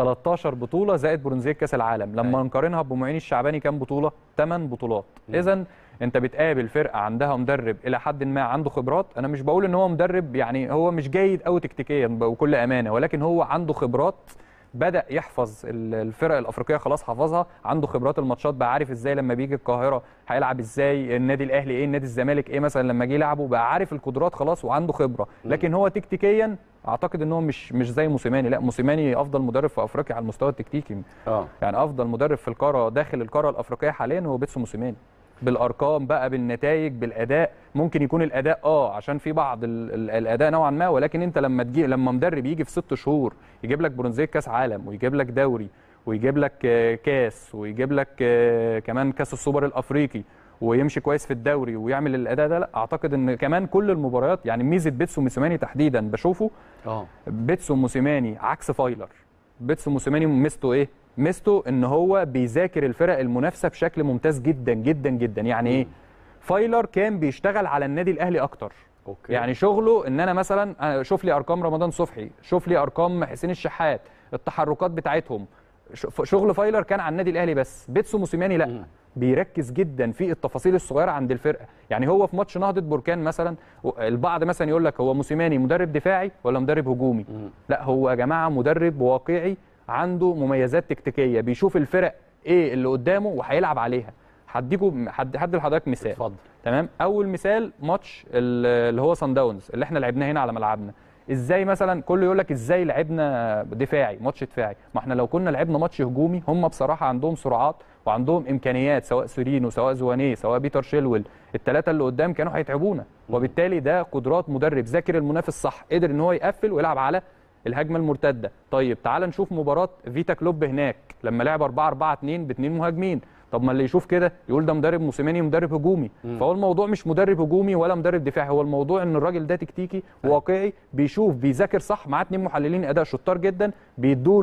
13 بطوله زائد برونزيه كاس العالم لما نقارنها بمعين الشعباني كام بطوله 8 بطولات اذا انت بتقابل فرقه عندها مدرب الى حد ما عنده خبرات انا مش بقول ان هو مدرب يعني هو مش جيد قوي تكتيكيا بكل امانه ولكن هو عنده خبرات بدا يحفظ ال- الفرق الافريقيه خلاص حفظها عنده خبرات الماتشات بقى عارف ازاي لما بيجي القاهره هيلعب ازاي النادي الاهلي ايه النادي الزمالك ايه مثلا لما جه يلعبه بقى عارف القدرات خلاص وعنده خبره لكن هو تكتيكيا اعتقد ان هو مش مش زي موسيماني لا موسيماني افضل مدرب في افريقيا على المستوى التكتيكي اه يعني افضل مدرب في القاره داخل القاره الافريقيه حاليا هو بيتسو موسيماني بالارقام بقى بالنتائج بالاداء ممكن يكون الاداء اه عشان في بعض ال ال الاداء نوعا ما ولكن انت لما تجي لما مدرب يجي في ست شهور يجيب لك برونزيه كاس عالم ويجيب لك دوري ويجيب لك آه، كاس ويجيب لك آه، كمان كاس السوبر الافريقي ويمشي كويس في الدوري ويعمل الاداء ده لا اعتقد ان كمان كل المباريات يعني ميزه بيتسو موسيماني تحديدا بشوفه اه بيتسو موسيماني عكس فايلر بيتسو موسيماني ميزته ايه ميزته ان هو بيذاكر الفرق المنافسه بشكل ممتاز جدا جدا جدا يعني ايه فايلر كان بيشتغل على النادي الاهلي اكتر اوكي يعني شغله ان انا مثلا آه، شوف لي ارقام رمضان صبحي شوف لي ارقام حسين الشحات التحركات بتاعتهم ش- ف- شغل فايلر كان على النادي الاهلي بس بيتسو موسيماني لا مم. بيركز جدا في التفاصيل الصغيره عند الفرقه يعني هو في ماتش نهضه بركان مثلا و- البعض مثلا يقول لك هو موسيماني مدرب دفاعي ولا مدرب هجومي مم. لا هو يا جماعه مدرب واقعي عنده مميزات تكتيكيه بيشوف الفرق ايه اللي قدامه وهيلعب عليها هديكم حد حد لحضرتك مثال اتفضل تمام اول مثال ماتش ال- اللي هو سان داونز اللي احنا لعبناه هنا على ملعبنا ازاي مثلا كله يقول لك ازاي لعبنا دفاعي ماتش دفاعي ما احنا لو كنا لعبنا ماتش هجومي هم بصراحه عندهم سرعات وعندهم امكانيات سواء سورينو سواء زوانيه سواء بيتر شيلويل الثلاثه اللي قدام كانوا هيتعبونا وبالتالي ده قدرات مدرب ذاكر المنافس صح قدر ان هو يقفل ويلعب على الهجمه المرتده طيب تعال نشوف مباراه فيتا كلوب هناك لما لعب 4 4 2 باثنين مهاجمين طب ما اللي يشوف كده يقول ده مدرب موسيماني مدرب هجومي فهو الموضوع مش مدرب هجومي ولا مدرب دفاعي هو الموضوع ان الراجل ده تكتيكي واقعي بيشوف بيذاكر صح معاه اتنين محللين اداء شطار جدا بيدوا له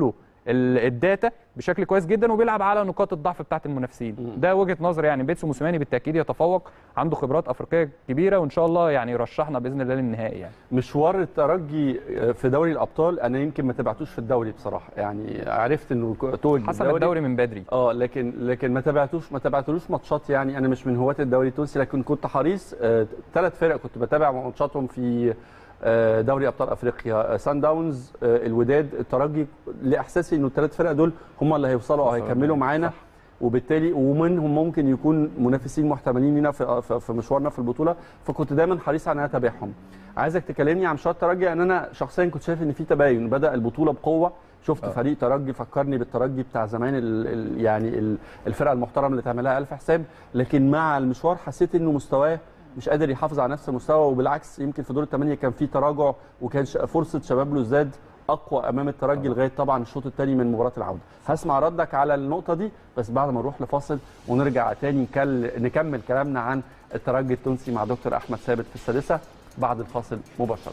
ال- الداتا بشكل كويس جدا وبيلعب على نقاط الضعف بتاعت المنافسين مم. ده وجهه نظري يعني بيتسو موسيماني بالتاكيد يتفوق عنده خبرات افريقيه كبيره وان شاء الله يعني يرشحنا باذن الله للنهائي يعني مشوار الترجي في دوري الابطال انا يمكن ما تابعتوش في الدوري بصراحه يعني عرفت انه توج حسم الدوري من بدري اه لكن لكن ما تابعتوش ما تابعتلوش ماتشات يعني انا مش من هواة الدوري التونسي لكن كنت حريص ثلاث فرق كنت بتابع ماتشاتهم في آه، دوري ابطال افريقيا آه، سان داونز آه، الوداد الترجي لاحساسي انه الثلاث فرق دول هم اللي هيوصلوا او وصلوا هيكملوا النهائي. معانا وبالتالي ومنهم ممكن يكون منافسين محتملين لينا في في- في مشوارنا في البطوله فكنت دايما حريص على ان انا اتابعهم عايزك تكلمني عن مشوار الترجي ان انا شخصيا كنت شايف ان في تباين بدا البطوله بقوه شفت آه. فريق ترجي فكرني بالترجي بتاع زمان ال ال يعني ال الفرقه المحترمه اللي تعملها الف حساب لكن مع المشوار حسيت انه مستواه مش قادر يحافظ على نفس المستوى وبالعكس يمكن في دور الثمانيه كان في تراجع وكان ش- فرصه شباب لوزداد اقوى امام الترجي لغايه طبعا الشوط الثاني من مباراه العوده هسمع ردك على النقطه دي بس بعد ما نروح لفاصل ونرجع تاني نكل... نكمل كلامنا عن الترجي التونسي مع دكتور احمد ثابت في السادسه بعد الفاصل مباشره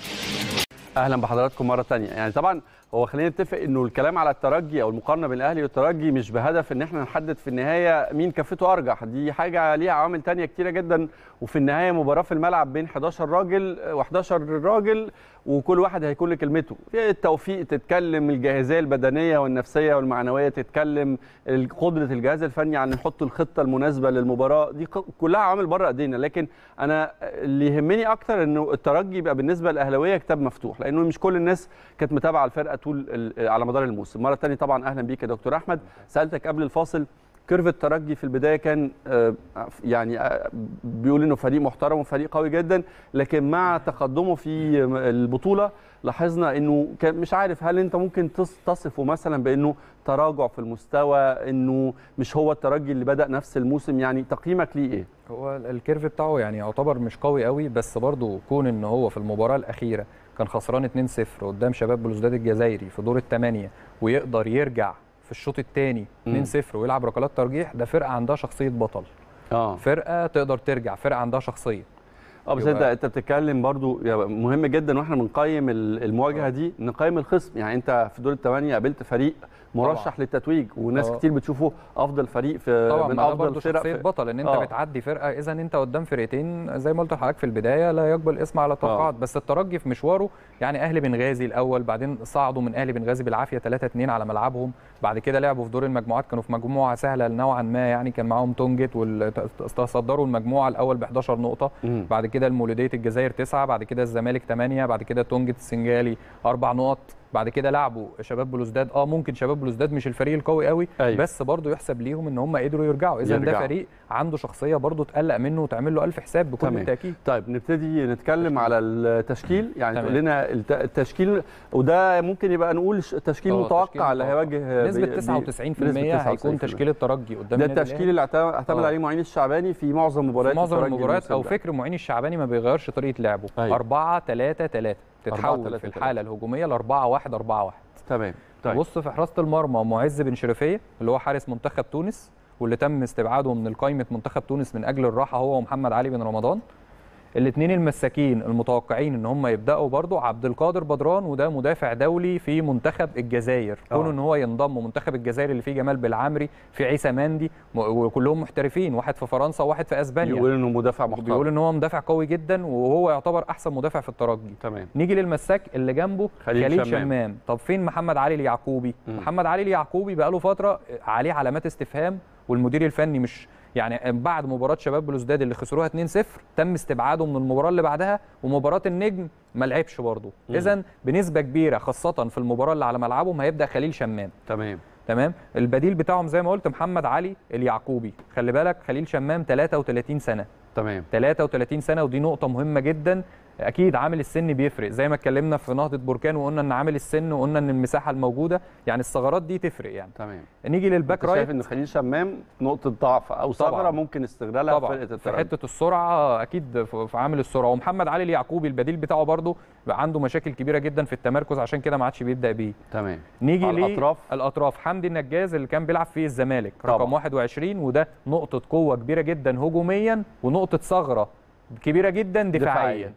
اهلا بحضراتكم مره تانية يعني طبعا هو خلينا نتفق انه الكلام على الترجي او المقارنه بين الاهلي والترجي مش بهدف ان احنا نحدد في النهايه مين كفته ارجح دي حاجه ليها عوامل تانية كتيره جدا وفي النهايه مباراه في الملعب بين 11 راجل و11 راجل وكل واحد هيكون له كلمته في التوفيق تتكلم الجاهزيه البدنيه والنفسيه والمعنويه تتكلم قدره الجهاز الفني على نحط الخطه المناسبه للمباراه دي ك- كلها عوامل بره ايدينا لكن انا اللي يهمني اكتر انه الترجي يبقى بالنسبه للاهلاويه كتاب مفتوح لانه مش كل الناس كانت متابعه الفرقه طول ال- على مدار الموسم مره ثانيه طبعا اهلا بيك يا دكتور احمد سالتك قبل الفاصل كيرف الترجي في البدايه كان آه، يعني آه، بيقول انه فريق محترم وفريق قوي جدا لكن مع تقدمه في البطوله لاحظنا انه كان مش عارف هل انت ممكن تص- تصفه مثلا بانه تراجع في المستوى انه مش هو الترجي اللي بدا نفس الموسم يعني تقييمك ليه ايه؟ هو الكيرف بتاعه يعني يعتبر مش قوي قوي بس برضه كون ان هو في المباراه الاخيره كان خسران 2-0 قدام شباب بلوزداد الجزائري في دور الثمانيه ويقدر يرجع في الشوط الثاني مم. 2-0 ويلعب ركلات ترجيح ده فرقه عندها شخصيه بطل اه فرقه تقدر ترجع فرقه عندها شخصيه اه بس يبقى- انت انت بتتكلم برضو يبقى مهم جدا واحنا بنقيم ال- المواجهه دي نقيم الخصم يعني انت في دور الثمانيه قابلت فريق مرشح طبعا. للتتويج وناس اه. كتير بتشوفه افضل فريق في طبعا من ما ده افضل برضه فرق شخصيه في بطل ان انت آه. بتعدي فرقه اذا انت قدام فرقتين زي ما قلت لحضرتك في البدايه لا يقبل اسم على توقعات بس الترجي في مشواره يعني اهلي بنغازي الاول بعدين صعدوا من اهلي بنغازي بالعافيه 3 2 على ملعبهم بعد كده لعبوا في دور المجموعات كانوا في مجموعه سهله نوعا ما يعني كان معاهم تونجت وتصدروا المجموعه الاول ب 11 نقطه مم. بعد كده المولوديه الجزائر 9 بعد كده الزمالك 8 بعد كده تونجت السنجالي 4 نقط بعد كده لعبوا شباب بلوزداد اه ممكن شباب بلوزداد مش الفريق القوي قوي أيوة. بس برضه يحسب ليهم ان هم قدروا يرجعوا اذا ده يرجعوا. فريق عنده شخصيه برضه تقلق منه وتعمل له الف حساب بكل تمام. التاكيد طيب نبتدي نتكلم على التشكيل يعني تمام. تقول لنا الت- التشكيل وده ممكن يبقى نقول ش- تشكيل آه، متوقع تشكيل اللي متوقع. هيواجه نسبه بي- 99% هيكون تشكيل الترجي قدام ده النادي التشكيل اللي اعتمد اعتمد آه. عليه معين الشعباني في معظم في مباريات معظم الترجي المباريات او الموسم ده. فكر معين الشعباني ما بيغيرش طريقه لعبه أيوة. 4 3 3 تتحول 4-3-3. في الحاله الهجوميه ل 4 1 4 1 تمام طيب بص في حراسه المرمى معز بن شريفيه اللي هو حارس منتخب تونس واللي تم استبعاده من قائمه منتخب تونس من اجل الراحه هو ومحمد علي بن رمضان الاثنين المساكين المتوقعين ان هم يبداوا برضو عبد القادر بدران وده مدافع دولي في منتخب الجزائر آه. كونه ان هو ينضم منتخب الجزائر اللي فيه جمال بالعمري في عيسى مندي م- وكلهم محترفين واحد في فرنسا وواحد في اسبانيا يقول انه مدافع محترم بيقول ان هو مدافع قوي جدا وهو يعتبر احسن مدافع في الترجي تمام نيجي للمساك اللي جنبه خليل خليل, شمام. شمام. شمام طب فين محمد علي اليعقوبي مم. محمد علي اليعقوبي بقاله فتره عليه علامات استفهام والمدير الفني مش يعني بعد مباراه شباب بلوزداد اللي خسروها 2-0 تم استبعاده من المباراه اللي بعدها ومباراه النجم ما لعبش برضه مم. اذا بنسبه كبيره خاصه في المباراه اللي على ملعبهم هيبدا خليل شمام تمام تمام البديل بتاعهم زي ما قلت محمد علي اليعقوبي خلي بالك خليل شمام 33 سنه تمام 33 سنه ودي نقطه مهمه جدا اكيد عامل السن بيفرق زي ما اتكلمنا في نهضه بركان وقلنا ان عامل السن وقلنا ان المساحه الموجوده يعني الثغرات دي تفرق يعني تمام نيجي للباك انت شايف رايت ان خليل شمام نقطه ضعف او طبعاً. ثغره ممكن استغلالها في طبعا فرقه في الترجي حته السرعه اكيد في في عامل السرعه ومحمد علي اليعقوبي البديل بتاعه برده بقى عنده مشاكل كبيره جدا في التمركز عشان كده ما عادش بيبدا بيه تمام نيجي على ليه الأطراف. الاطراف حمدي النجاز اللي كان بيلعب في الزمالك طبعاً. رقم 21 وده نقطه قوه كبيره جدا هجوميا ونقطه ثغره كبيره جدا دفاعيا دفاعياً.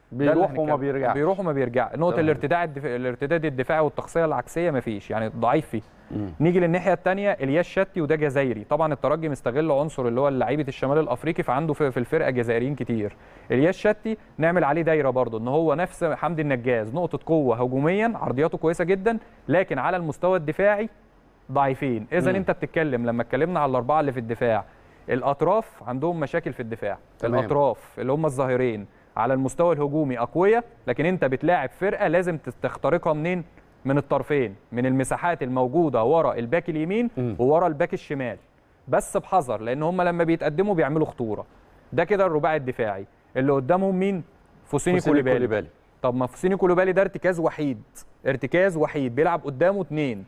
ده اللي بيروح وما هنتكلم. بيرجعش. بيروح وما بيرجع نقطه تمام. الارتداع الدفاع الارتداد الدفاعي والتغطيه العكسيه مفيش يعني ضعيف فيه مم. نيجي للناحيه الثانيه الياس شتي وده جزائري طبعا الترجي مستغل عنصر اللي هو لعيبه الشمال الافريقي فعنده في في الفرقه جزائريين كتير الياس شتي نعمل عليه دايره برضه ان هو نفس حمدي النجاز نقطه قوه هجوميا عرضياته كويسه جدا لكن على المستوى الدفاعي ضعيفين اذا مم. انت بتتكلم لما اتكلمنا على الاربعه اللي في الدفاع الاطراف عندهم مشاكل في الدفاع تمام. الاطراف اللي هم الظاهرين على المستوى الهجومي اقوياء لكن انت بتلاعب فرقه لازم تخترقها منين من الطرفين من المساحات الموجوده ورا الباك اليمين مم. وورا الباك الشمال بس بحذر لان هم لما بيتقدموا بيعملوا خطوره ده كده الرباعي الدفاعي اللي قدامهم مين فوسيني حسين كوليبالي كوليبالي طب ما فوسيني كولوبالي ده ارتكاز وحيد ارتكاز وحيد بيلعب قدامه اتنين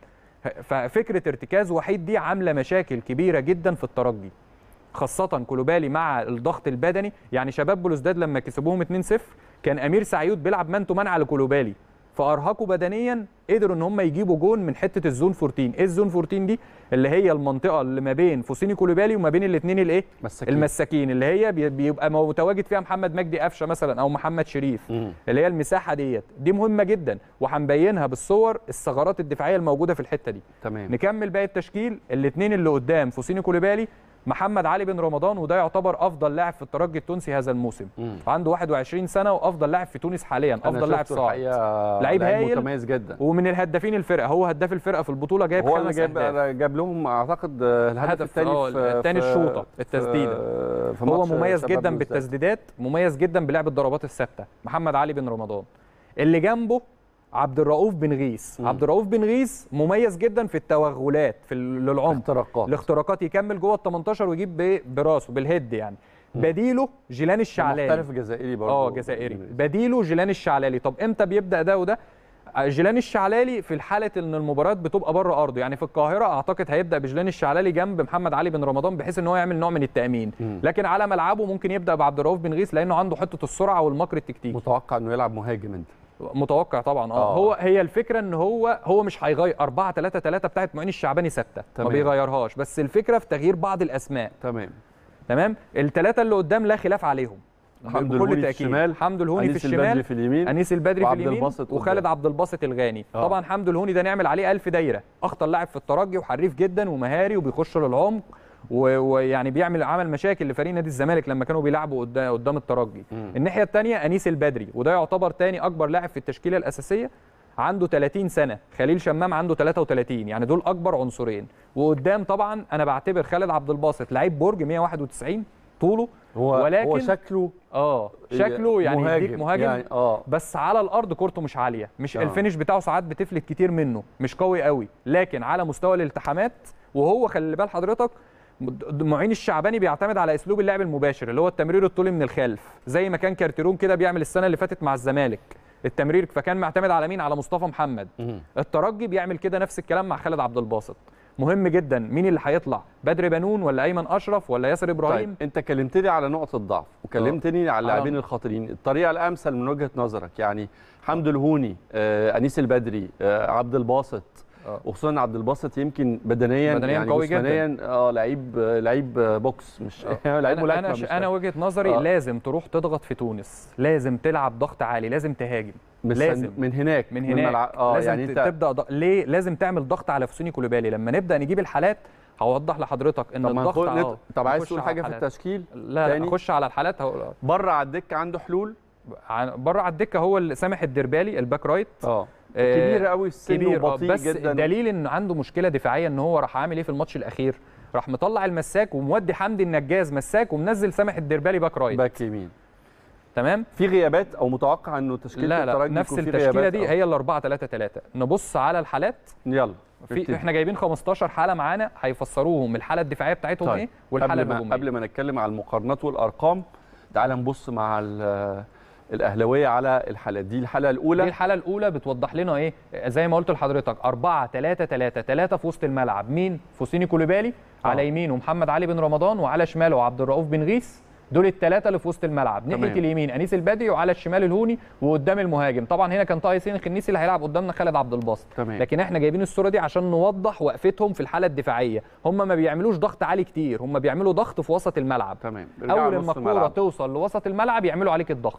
ففكره ارتكاز وحيد دي عامله مشاكل كبيره جدا في الترجي خاصة كولوبالي مع الضغط البدني يعني شباب بلوزداد لما كسبوهم 2-0 كان امير سعيود بيلعب مان تو مان على كولوبالي فارهقوا بدنيا قدروا ان هم يجيبوا جون من حته الزون 14 ايه الزون 14 دي اللي هي المنطقه اللي ما بين فوسيني كولوبالي وما بين الاثنين الايه مساكين. المساكين اللي هي بي- بيبقى متواجد فيها محمد مجدي قفشه مثلا او محمد شريف مم. اللي هي المساحه ديت دي مهمه جدا وهنبينها بالصور الثغرات الدفاعيه الموجوده في الحته دي تمام نكمل باقي التشكيل الاثنين اللي قدام فوسيني كوليبالي محمد علي بن رمضان وده يعتبر افضل لاعب في الترجي التونسي هذا الموسم مم. عنده 21 سنه وافضل لاعب في تونس حاليا أنا افضل لاعب شفته صاعد الحقيقة لعيب هايل. متميز جدا ومن الهدافين الفرقه هو هداف الفرقه في البطوله جايب هو اللي خمس جاب اهداف جاب لهم اعتقد آه، الهدف هدف، الثاني آه، التاني الشوطة، التسديدة. في هو ماتش مميز شباب جدا بلوزداد. بالتسديدات مميز جدا بلعب الضربات الثابته محمد علي بن رمضان اللي جنبه عبد الرؤوف بن غيث مم. عبد الرؤوف بن غيث مميز جدا في التوغلات في ال- للعمق اختراقات الاختراقات يكمل جوه ال 18 ويجيب ب- براسه بالهيد يعني بديله جيلان الشعلاني محترف جزائري برضه اه جزائري بديله جيلان الشعلالي طب امتى بيبدا ده وده آه، جيلان الشعلالي في الحاله ان المباريات بتبقى بره ارضه يعني في القاهره اعتقد هيبدا بجيلان الشعلالي جنب محمد علي بن رمضان بحيث ان هو يعمل نوع من التامين مم. لكن على ملعبه ممكن يبدا بعبد الرؤوف بن غيث لانه عنده حته السرعه والمكر التكتيكي متوقع انه يلعب مهاجم انت متوقع طبعا اه آه. هو هي الفكره ان هو هو مش هيغير 4 3 3 بتاعت معين الشعباني ثابته ما تمام. بيغيرهاش بس الفكره في تغيير بعض الاسماء تمام تمام الثلاثه اللي قدام لا خلاف عليهم حمد بكل الهوني في تأكيد. الشمال حمد الهوني في أنيس الشمال البدري في اليمين انيس البدري في وعبد اليمين الباسط قدام. وخالد عبد الباسط الغاني آه. طبعا حمد الهوني ده نعمل عليه ألف دايره اخطر لاعب في الترجي وحريف جدا ومهاري وبيخش للعمق و- ويعني بيعمل عمل مشاكل لفريق نادي الزمالك لما كانوا بيلعبوا قدام قدام الترجي مم. الناحيه الثانيه انيس البدري وده يعتبر تاني اكبر لاعب في التشكيله الاساسيه عنده 30 سنه خليل شمام عنده 33 يعني دول اكبر عنصرين وقدام طبعا انا بعتبر خالد عبد الباسط لعيب برج 191 طوله هو ولكن هو شكله اه شكله يعني مهاجم. يديك مهاجم يعني اه بس على الارض كورته مش عاليه مش آه. آه. الفينش بتاعه ساعات بتفلت كتير منه مش قوي قوي لكن على مستوى الالتحامات وهو خلي بال حضرتك م- معين الشعباني بيعتمد على اسلوب اللعب المباشر اللي هو التمرير الطولي من الخلف زي ما كان كارتيرون كده بيعمل السنه اللي فاتت مع الزمالك التمرير فكان معتمد على مين على مصطفى محمد مم. الترجي بيعمل كده نفس الكلام مع خالد عبد الباسط مهم جدا مين اللي هيطلع بدر بنون ولا ايمن اشرف ولا ياسر ابراهيم طيب انت كلمتني على نقط الضعف وكلمتني على اللاعبين الخاطرين الطريقه الامثل من وجهه نظرك يعني حمد الهوني آه، انيس البدري آه، عبد الباسط آه. وخصوصا عبد الباسط يمكن بدنيا بدنياً يعني قوي جداً. جسمانيا اه لعيب آه، لعيب آه، بوكس مش لعيب أنا- ملاكمه انا مش انا وجهه نظري آه. آه. لازم تروح تضغط في تونس لازم تلعب ضغط عالي لازم تهاجم مش لازم. من هناك من هناك الملعب. اه لازم يعني ت- انت تبدا ض... ليه لازم تعمل ضغط على فوسيني كولوبالي لما نبدا نجيب الحالات هوضح لحضرتك ان طب ما الضغط نخ- نت- اه طب عايز نخش تقول على حاجه في الحالات. التشكيل لا تاني؟ لا اخش على الحالات هقول بره على الدكه عنده حلول عن- بره على الدكه هو اللي سامح الدربالي الباك رايت اه آه، كبير قوي السن كبير آه، وبطيء بس جدا دليل ان عنده مشكله دفاعيه ان هو راح عامل ايه في الماتش الاخير راح مطلع المساك ومودي حمدي النجاز مساك ومنزل سامح الدربالي باك رايت باك يمين تمام في غيابات او متوقع انه تشكيله لا لا الترجي نفس يكون في التشكيله غيابات دي أو- هي ال 4 3 3 نبص على الحالات يلا في نبتدي. احنا جايبين 15 حاله معانا هيفسروهم الحاله الدفاعيه بتاعتهم ايه والحاله قبل ما الهجوميه قبل ما نتكلم على المقارنات والارقام تعال نبص مع ال- الاهلاويه على الحالات دي الحاله دي الاولى الحاله الاولى بتوضح لنا ايه زي ما قلت لحضرتك 4 3 3 3 في وسط الملعب مين فوسيني كوليبالي آه. على يمينه محمد علي بن رمضان وعلى شماله عبد الرؤوف بن غيث دول الثلاثه اللي في وسط الملعب تمام. ناحيه اليمين انيس البدري وعلى الشمال الهوني وقدام المهاجم طبعا هنا كان طه ياسين الخنيسي اللي هيلعب قدامنا خالد عبد الباسط تمام. لكن احنا جايبين الصوره دي عشان نوضح وقفتهم في الحاله الدفاعيه هم ما بيعملوش ضغط عالي كتير هم بيعملوا ضغط في وسط الملعب تمام ارجعوا اول نص ما الكوره الملعب. توصل لوسط الملعب يعملوا عليك الضغط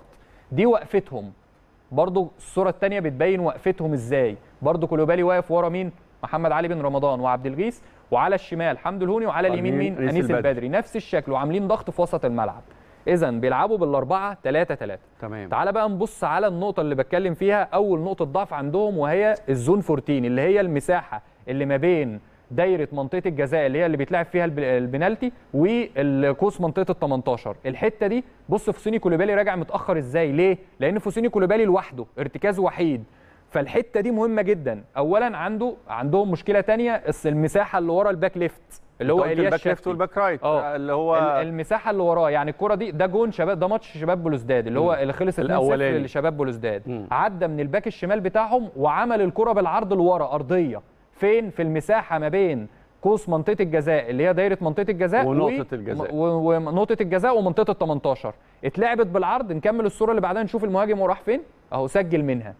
دي وقفتهم برضو الصوره الثانيه بتبين وقفتهم ازاي برضو كولوبالي واقف ورا مين محمد علي بن رمضان وعبد الغيث وعلى الشمال حمدي الهوني وعلى اليمين مين أنيس انيس البدري. البدري نفس الشكل وعاملين ضغط في وسط الملعب اذا بيلعبوا بالاربعه 3 3 تمام تعال بقى نبص على النقطة اللي بتكلم فيها أول نقطة ضعف عندهم وهي الزون 14 اللي هي المساحة اللي ما بين دايرة منطقة الجزاء اللي هي اللي بيتلعب فيها الب- البنالتي والقوس منطقة ال 18 الحتة دي بص فوسيني كوليبالي راجع متأخر ازاي ليه؟ لأن فوسيني كوليبالي لوحده ارتكاز وحيد فالحتة دي مهمة جدا أولا عنده عندهم مشكلة تانية الس- المساحة اللي ورا الباك ليفت اللي هو أنت قلت إلياس الباك ليفت شفتي. والباك رايت اه اللي هو ال- المساحه اللي وراه يعني الكره دي ده جون شباب ده ماتش شباب بلوزداد اللي هو اللي خلص 2-0 الأولاني. لشباب بلوزداد مم. عدى من الباك الشمال بتاعهم وعمل الكره بالعرض لورا ارضيه فين في المساحه ما بين قوس منطقه الجزاء اللي هي دايره منطقه الجزاء ونقطة و- الجزاء. و- ونقطه الجزاء ومنطقه ال 18 اتلعبت بالعرض نكمل الصوره اللي بعدها نشوف المهاجم وراح فين اهو سجل منها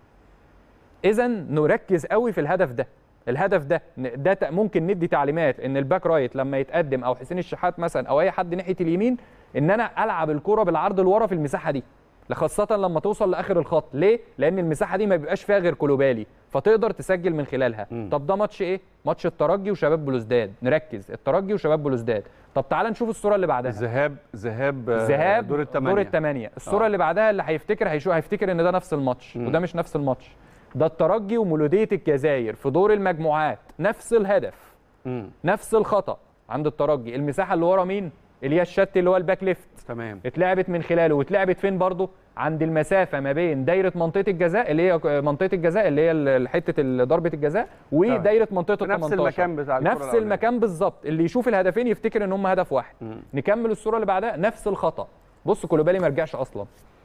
اذا نركز قوي في الهدف ده الهدف ده ن- ده ت- ممكن ندي تعليمات ان الباك رايت لما يتقدم او حسين الشحات مثلا او اي حد ناحيه اليمين ان انا العب الكره بالعرض لورا في المساحه دي خاصة لما توصل لاخر الخط ليه؟ لان المساحه دي ما بيبقاش فيها غير كولوبالي فتقدر تسجل من خلالها مم. طب ده ماتش ايه؟ ماتش الترجي وشباب بلوزداد نركز الترجي وشباب بلوزداد طب تعال نشوف الصوره اللي بعدها ذهاب ذهاب آه، ذهاب دور الثمانية دور الثمانية الصورة آه. اللي بعدها اللي هيفتكر هيشوف هيفتكر ان ده نفس الماتش مم. وده مش نفس الماتش ده الترجي ومولودية الجزائر في دور المجموعات نفس الهدف مم. نفس الخطأ عند الترجي المساحة اللي ورا مين الياس شتي اللي هو الباك ليفت تمام اتلعبت من خلاله واتلعبت فين برضه عند المسافة ما بين دايرة منطقة الجزاء اللي هي منطقة الجزاء اللي هي ال- حتة ال- ضربة الجزاء ودايرة منطقة في ال نفس 18 المكان بتاع الكرة نفس الأولانية. المكان بالظبط اللي يشوف الهدفين يفتكر ان هم هدف واحد مم. نكمل الصوره اللي بعدها نفس الخطا بص كولوبالي ما رجعش اصلا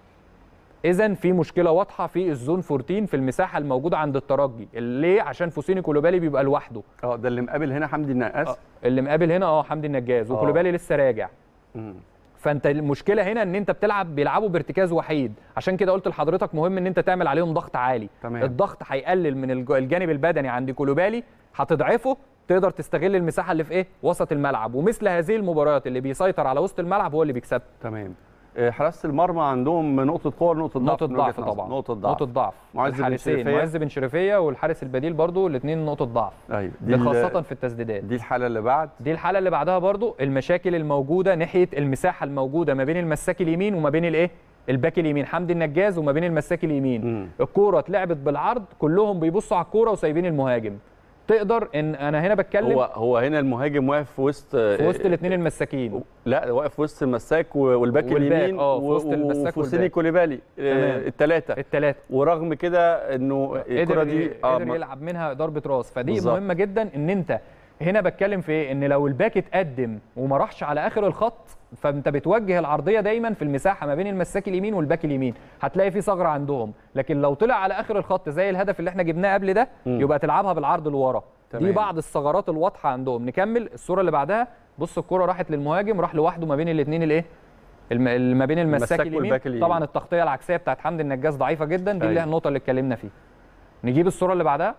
اذا في مشكله واضحه في الزون 14 في المساحه الموجوده عند الترجي ليه عشان فوسيني كولوبالي بيبقى لوحده اه ده اللي مقابل هنا حمدي النقاس آه، اللي مقابل هنا اه حمدي النجاز آه. وكولوبالي لسه راجع مم. فانت المشكله هنا ان انت بتلعب بيلعبوا بارتكاز وحيد عشان كده قلت لحضرتك مهم ان انت تعمل عليهم ضغط عالي تمام. الضغط هيقلل من الج- الجانب البدني عند كولوبالي هتضعفه تقدر تستغل المساحه اللي في ايه وسط الملعب ومثل هذه المباريات اللي بيسيطر على وسط الملعب هو اللي بيكسب تمام آه، حراسه المرمى عندهم نقطه قوه نقطه ضعف نقطة من وجهة ضعف نظر. طبعا نقطه ضعف نقطة ضعف معز بن الحارسين شريفية. معز بن شريفية والحارس البديل برضو الاثنين نقطة ضعف ايوه ده ال- خاصة في التسديدات دي الحاله اللي بعد دي الحالة اللي بعدها برضو المشاكل الموجودة ناحية المساحة الموجودة ما بين المساك اليمين وما بين الايه الباك اليمين حمدي النجاز وما بين المساك اليمين مم. الكورة اتلعبت بالعرض كلهم بيبصوا على الكورة وسايبين المهاجم تقدر ان انا هنا بتكلم هو هو هنا المهاجم واقف في وسط في وسط الاثنين المساكين لا واقف في وسط المساك و- والباك والباك، اليمين اه، في وسط المساك وفوسيني والباك. كوليبالي تمام. الثلاثه الثلاثه ورغم كده انه الكره قدر دي قدر ما- يلعب منها ضربه راس فدي بالظبط. مهمه جدا ان انت هنا بتكلم في ايه ان لو الباك اتقدم وما راحش على اخر الخط فانت بتوجه العرضيه دايما في المساحه ما بين المساك اليمين والباك اليمين هتلاقي في ثغره عندهم لكن لو طلع على اخر الخط زي الهدف اللي احنا جبناه قبل ده مم. يبقى تلعبها بالعرض لورا دي تمام. بعض الثغرات الواضحه عندهم نكمل الصوره اللي بعدها بص الكره راحت للمهاجم راح لوحده ما بين الاثنين الايه الم- ال- ما بين المساك المساك اليمين والباك اليمين. طبعا التغطيه العكسيه بتاعت حمدي النجاز ضعيفه جدا دي اللي أيوة. هي النقطه اللي اتكلمنا فيها نجيب الصوره اللي بعدها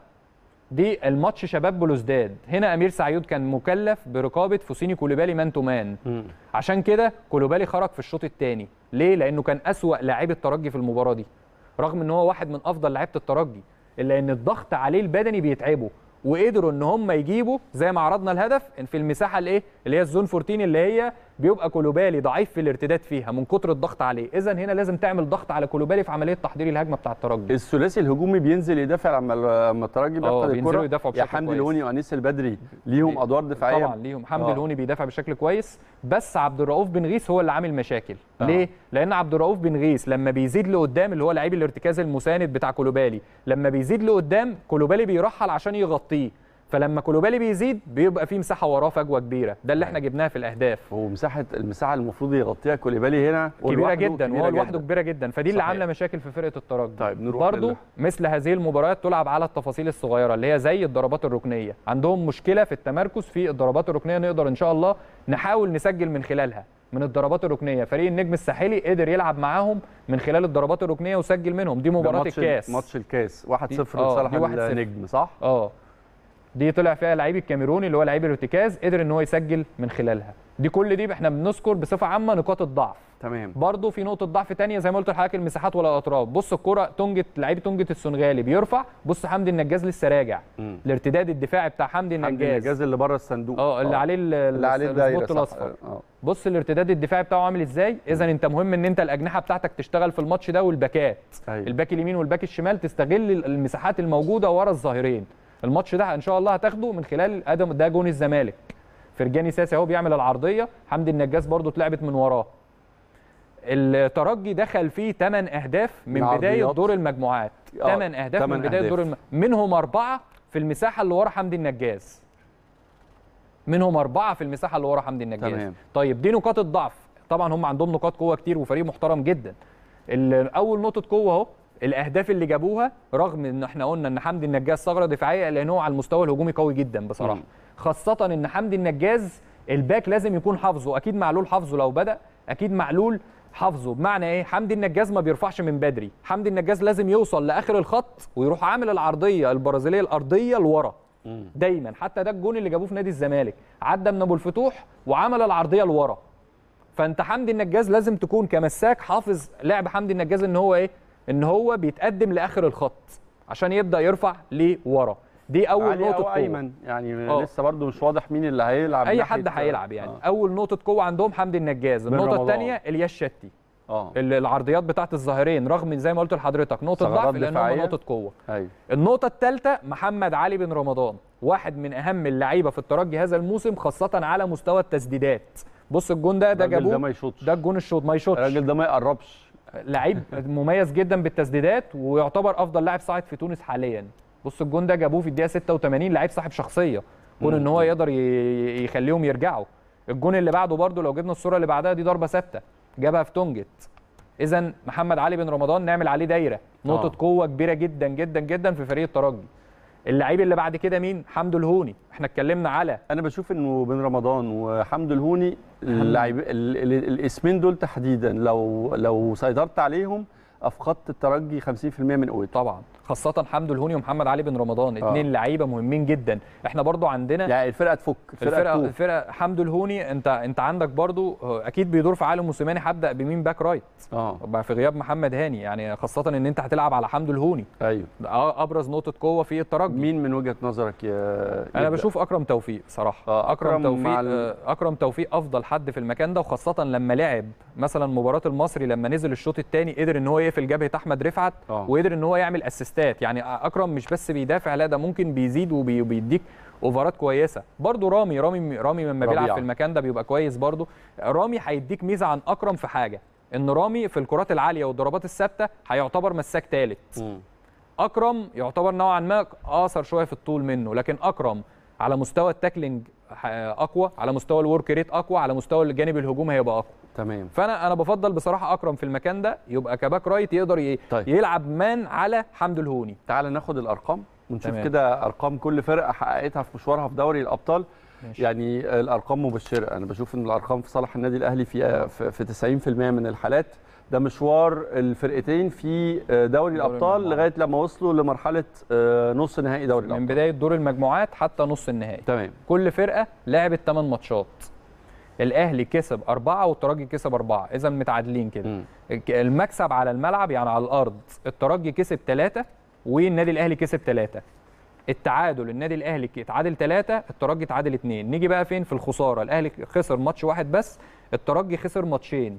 دي الماتش شباب بلوزداد هنا امير سعيود كان مكلف برقابه فوسيني كوليبالي مان تو مان مم. عشان كده كولوبالي خرج في الشوط الثاني ليه لانه كان اسوا لاعبي الترجي في المباراه دي رغم ان هو واحد من افضل لعيبه الترجي الا ان الضغط عليه البدني بيتعبه وقدروا ان هم يجيبوا زي ما عرضنا الهدف إن في المساحه الايه اللي هي الزون 14 اللي هي بيبقى كولوبالي ضعيف في الارتداد فيها من كتر الضغط عليه اذا هنا لازم تعمل ضغط على كولوبالي في عمليه تحضير الهجمه بتاع الترجي الثلاثي الهجومي بينزل يدافع لما لما الترجي اه، بياخد بينزلوا الكره يدافعوا يا بشكل حمدي كويس. الهوني وانيس البدري ليهم ادوار دفاعيه طبعا ليهم حمدي آه. الهوني بيدافع بشكل كويس بس عبد الرؤوف بن غيث هو اللي عامل مشاكل آه. ليه لان عبد الرؤوف بن غيث لما بيزيد لقدام اللي هو لعيب الارتكاز المساند بتاع كولوبالي لما بيزيد لقدام كولوبالي بيرحل عشان يغطيه فلما كولوبالي بيزيد بيبقى في مساحه وراه فجوه كبيره ده اللي احنا جبناها في الاهداف ومساحه المساحه المفروض يغطيها كوليبالي هنا كبيره ولوحده جدا كبيرة وهو لوحده جداً. كبيره جدا فدي اللي صحيح. عامله مشاكل في فرقه الترجي طيب نروح برضو لل- مثل هذه المباريات تلعب على التفاصيل الصغيره اللي هي زي الضربات الركنيه عندهم مشكله في التمركز في الضربات الركنيه نقدر ان شاء الله نحاول نسجل من خلالها من الضربات الركنيه فريق النجم الساحلي قدر يلعب معاهم من خلال الضربات الركنيه وسجل منهم دي ده مباراه ماتش- الكاس ماتش الكاس 1-0 آه، لصالح دي 1-0. النجم صح؟ اه دي طلع فيها لعيب الكاميروني اللي هو لعيب الارتكاز قدر ان هو يسجل من خلالها دي كل دي احنا بنذكر بصفه عامه نقاط الضعف تمام برضه في نقطه ضعف تانية زي ما قلت لحضرتك المساحات ولا الاطراف بص الكره تونجت لعيب تونجت السنغالي بيرفع بص حمدي النجاز لسه راجع مم. الارتداد الدفاعي بتاع حمدي حمدي النجاز النجاز اللي بره الصندوق اه اللي عليه ال- اللي عليه الدايره السبوت صح. الاصفر اه بص الارتداد الدفاعي بتاعه عامل ازاي اذا انت مهم ان انت الاجنحه بتاعتك تشتغل في الماتش ده والباكات أيوة. الباك اليمين والباك الشمال تستغل المساحات الموجوده ورا الظهيرين الماتش ده ان شاء الله هتاخده من خلال ادم ده جون الزمالك فرجاني ساسي اهو بيعمل العرضيه حمدي النجاز برضو اتلعبت من وراه الترجي دخل فيه 8 اهداف من من بدايه عرضيات. دور المجموعات آه، 8 اهداف من تمن بدايه أهداف. دور الم... منهم اربعه في المساحه اللي ورا حمدي النجاز منهم اربعه في المساحه اللي ورا حمدي النجاز تمام. طيب دي نقاط الضعف طبعا هم عندهم نقاط قوه كتير وفريق محترم جدا ال- اول نقطه قوه اهو الاهداف اللي جابوها رغم ان احنا قلنا ان حمدي النجاز ثغره دفاعيه لان هو على المستوى الهجومي قوي جدا بصراحه مم. خاصه ان حمدي النجاز الباك لازم يكون حافظه اكيد معلول حافظه لو بدا اكيد معلول حافظه بمعنى ايه حمدي النجاز ما بيرفعش من بدري حمدي النجاز لازم يوصل لاخر الخط ويروح عامل العرضيه البرازيليه الارضيه لورا مم. دايما حتى ده الجون اللي جابوه في نادي الزمالك عدى من ابو الفتوح وعمل العرضيه لورا فانت حمدي النجاز لازم تكون كمساك حافظ لعب حمدي النجاز ان هو ايه ان هو بيتقدم لاخر الخط عشان يبدا يرفع لورا دي اول علي نقطه او قوه ايمن يعني آه. لسه برضو مش واضح مين اللي هيلعب اي ناحية- حد هيلعب يعني اه, اول نقطه قوه عندهم حمدي النجاز بن النقطه رمضان. الثانيه الياس شتي آه. ال- العرضيات بتاعت الظاهرين رغم زي ما قلت لحضرتك نقطه ثغرات ضعف لانهم دفاعية. نقطه قوه ايوه النقطة الثالثة محمد علي بن رمضان واحد من أهم اللعيبة في الترجي هذا الموسم خاصة على مستوى التسديدات بص الجون ده ده الراجل ده جابوه ما يشوطش ده الجون الشوط ما يشوطش الراجل ده ما يقربش لعيب مميز جدا بالتسديدات ويعتبر أفضل لاعب صاعد في تونس حاليا بص الجون ده جابوه في الدقيقة 86 لعيب صاحب شخصية كون ان هو يقدر ي- يخليهم يرجعوا الجون اللي بعده برده لو جبنا الصورة اللي بعدها دي ضربة ثابتة جابها في تونجت اذا محمد علي بن رمضان نعمل عليه دايره نقطه آه. قوه كبيره جدا جدا جدا في فريق الترجي اللعيب اللي بعد كده مين حمدو الهوني احنا اتكلمنا على انا بشوف انه بن رمضان وحمد الهوني اللاعب ال- ال- الاسمين دول تحديدا لو لو سيطرت عليهم افقدت الترجي 50% من قوته طبعا خاصه حمدو الهوني ومحمد علي بن رمضان آه. اتنين لعيبه مهمين جدا احنا برضو عندنا يعني الفرقه تفك الفرقه, الفرقه تفوق. الفرقه حمدو الهوني انت انت عندك برضو آه، اكيد بيدور في عالم موسيماني هبدا بمين باك رايت اه بقى في غياب محمد هاني يعني خاصه ان انت هتلعب على حمدو الهوني ايوه ده آه، ابرز نقطه قوه في الترجي مين من وجهه نظرك يا انا يبدأ؟ بشوف اكرم توفيق صراحه آه، اكرم, أكرم توفيق مع ال- آه، اكرم توفيق افضل حد في المكان ده وخاصه لما لعب مثلا مباراه المصري لما نزل الشوط الثاني قدر ان هو يقفل جبهه احمد رفعت آه. وقدر ان هو يعمل اسيستات يعني اكرم مش بس بيدافع لا ده ممكن بيزيد وبي- وبيديك اوفرات كويسه برضو رامي رامي رامي لما بيلعب ربيعة. في المكان ده بيبقى كويس برضو رامي هيديك ميزه عن اكرم في حاجه ان رامي في الكرات العاليه والضربات الثابته هيعتبر مساك ثالث مم. اكرم يعتبر نوعا ما اقصر شويه في الطول منه لكن اكرم على مستوى التاكلينج ح- اقوى على مستوى الورك ريت اقوى على مستوى الجانب الهجومي هيبقى اقوى تمام فانا انا بفضل بصراحه اكرم في المكان ده يبقى كباك رايت يقدر ي... طيب. يلعب مان على حمدو الهوني تعال ناخد الارقام ونشوف تمام. كده ارقام كل فرقه حققتها في مشوارها في دوري الابطال ماشي. يعني الارقام مبشره انا بشوف ان الارقام في صالح النادي الاهلي في في في 90% من الحالات ده مشوار الفرقتين في دوري الابطال المجموعات. لغايه لما وصلوا لمرحله آه، نص نهائي دوري من الابطال بدايه دور المجموعات حتى نص النهائي تمام كل فرقه لعبت 8 ماتشات الاهلي كسب أربعة والترجي كسب أربعة إذا متعادلين كده مم. المكسب على الملعب يعني على الأرض الترجي كسب ثلاثة والنادي الأهلي كسب ثلاثة التعادل النادي الأهلي اتعادل ثلاثة الترجي اتعادل اثنين نيجي بقى فين في الخسارة الأهلي خسر ماتش واحد بس الترجي خسر ماتشين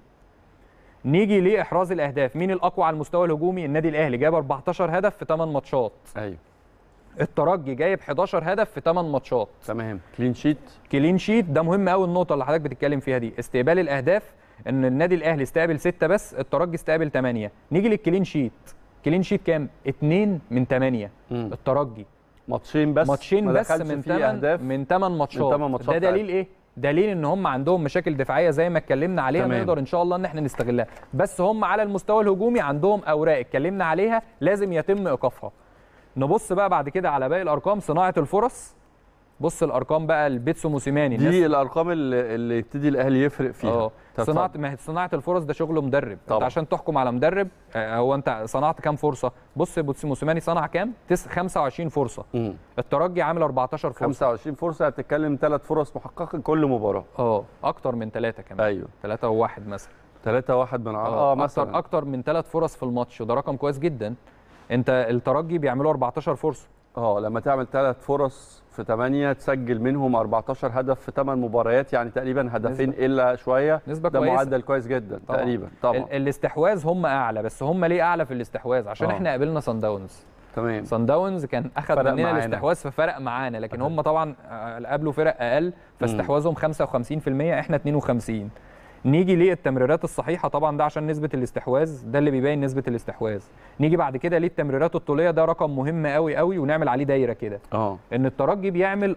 نيجي لإحراز الأهداف مين الأقوى على المستوى الهجومي النادي الأهلي جاب 14 هدف في 8 ماتشات ايوه الترجي جايب 11 هدف في 8 ماتشات تمام كلين شيت كلين شيت ده مهم قوي النقطه اللي حضرتك بتتكلم فيها دي استقبال الاهداف ان النادي الاهلي استقبل ستة بس الترجي استقبل 8 نيجي للكلين شيت كلين شيت كام 2 من 8 مم. الترجي ماتشين بس ماتشين ما بس دخلش من فيه 8 اهداف من 8 ماتشات تمن ماتشات ده دليل ايه دليل ان هم عندهم مشاكل دفاعيه زي ما اتكلمنا عليها تمام. نقدر ان شاء الله ان احنا نستغلها بس هم على المستوى الهجومي عندهم اوراق اتكلمنا عليها لازم يتم ايقافها نبص بقى بعد كده على باقي الارقام صناعه الفرص بص الارقام بقى البيتسو موسيماني الناس دي الارقام اللي, اللي يبتدي الاهلي يفرق فيها اه اتفضل. صناعه ما هي صناعه الفرص ده شغل مدرب انت طبعا. عشان تحكم على مدرب آه، هو انت صنعت كام فرصه بص بص موسيماني صنع كام تس 25 فرصه مم. الترجي عامل 14 فرصه 25 فرصه هتتكلم ثلاث فرص محققه كل مباراه اه اكتر من ثلاثه كمان ايوه ثلاثه وواحد مثلا 3 1 من اه, اه آه مثلا اكتر اكتر من ثلاث فرص في الماتش وده رقم كويس جدا انت الترجي بيعملوا 14 فرصه اه لما تعمل ثلاث فرص في 8 تسجل منهم 14 هدف في 8 مباريات يعني تقريبا هدفين الا شويه نسبه ده كويسه معدل كويس جدا طبعاً. تقريبا طبعا ال- الاستحواذ هم اعلى بس هم ليه اعلى في الاستحواذ عشان آه. احنا قابلنا سان داونز تمام سان داونز كان اخذ فرق مننا معانا. الاستحواذ ففرق معانا لكن هم طبعا آه، قابلوا فرق اقل فاستحواذهم 55% احنا 52 نيجي للتمريرات الصحيحه طبعا ده عشان نسبه الاستحواذ ده اللي بيبين نسبه الاستحواذ نيجي بعد كده للتمريرات الطوليه ده رقم مهم قوي قوي ونعمل عليه دايره كده اه ان الترجي بيعمل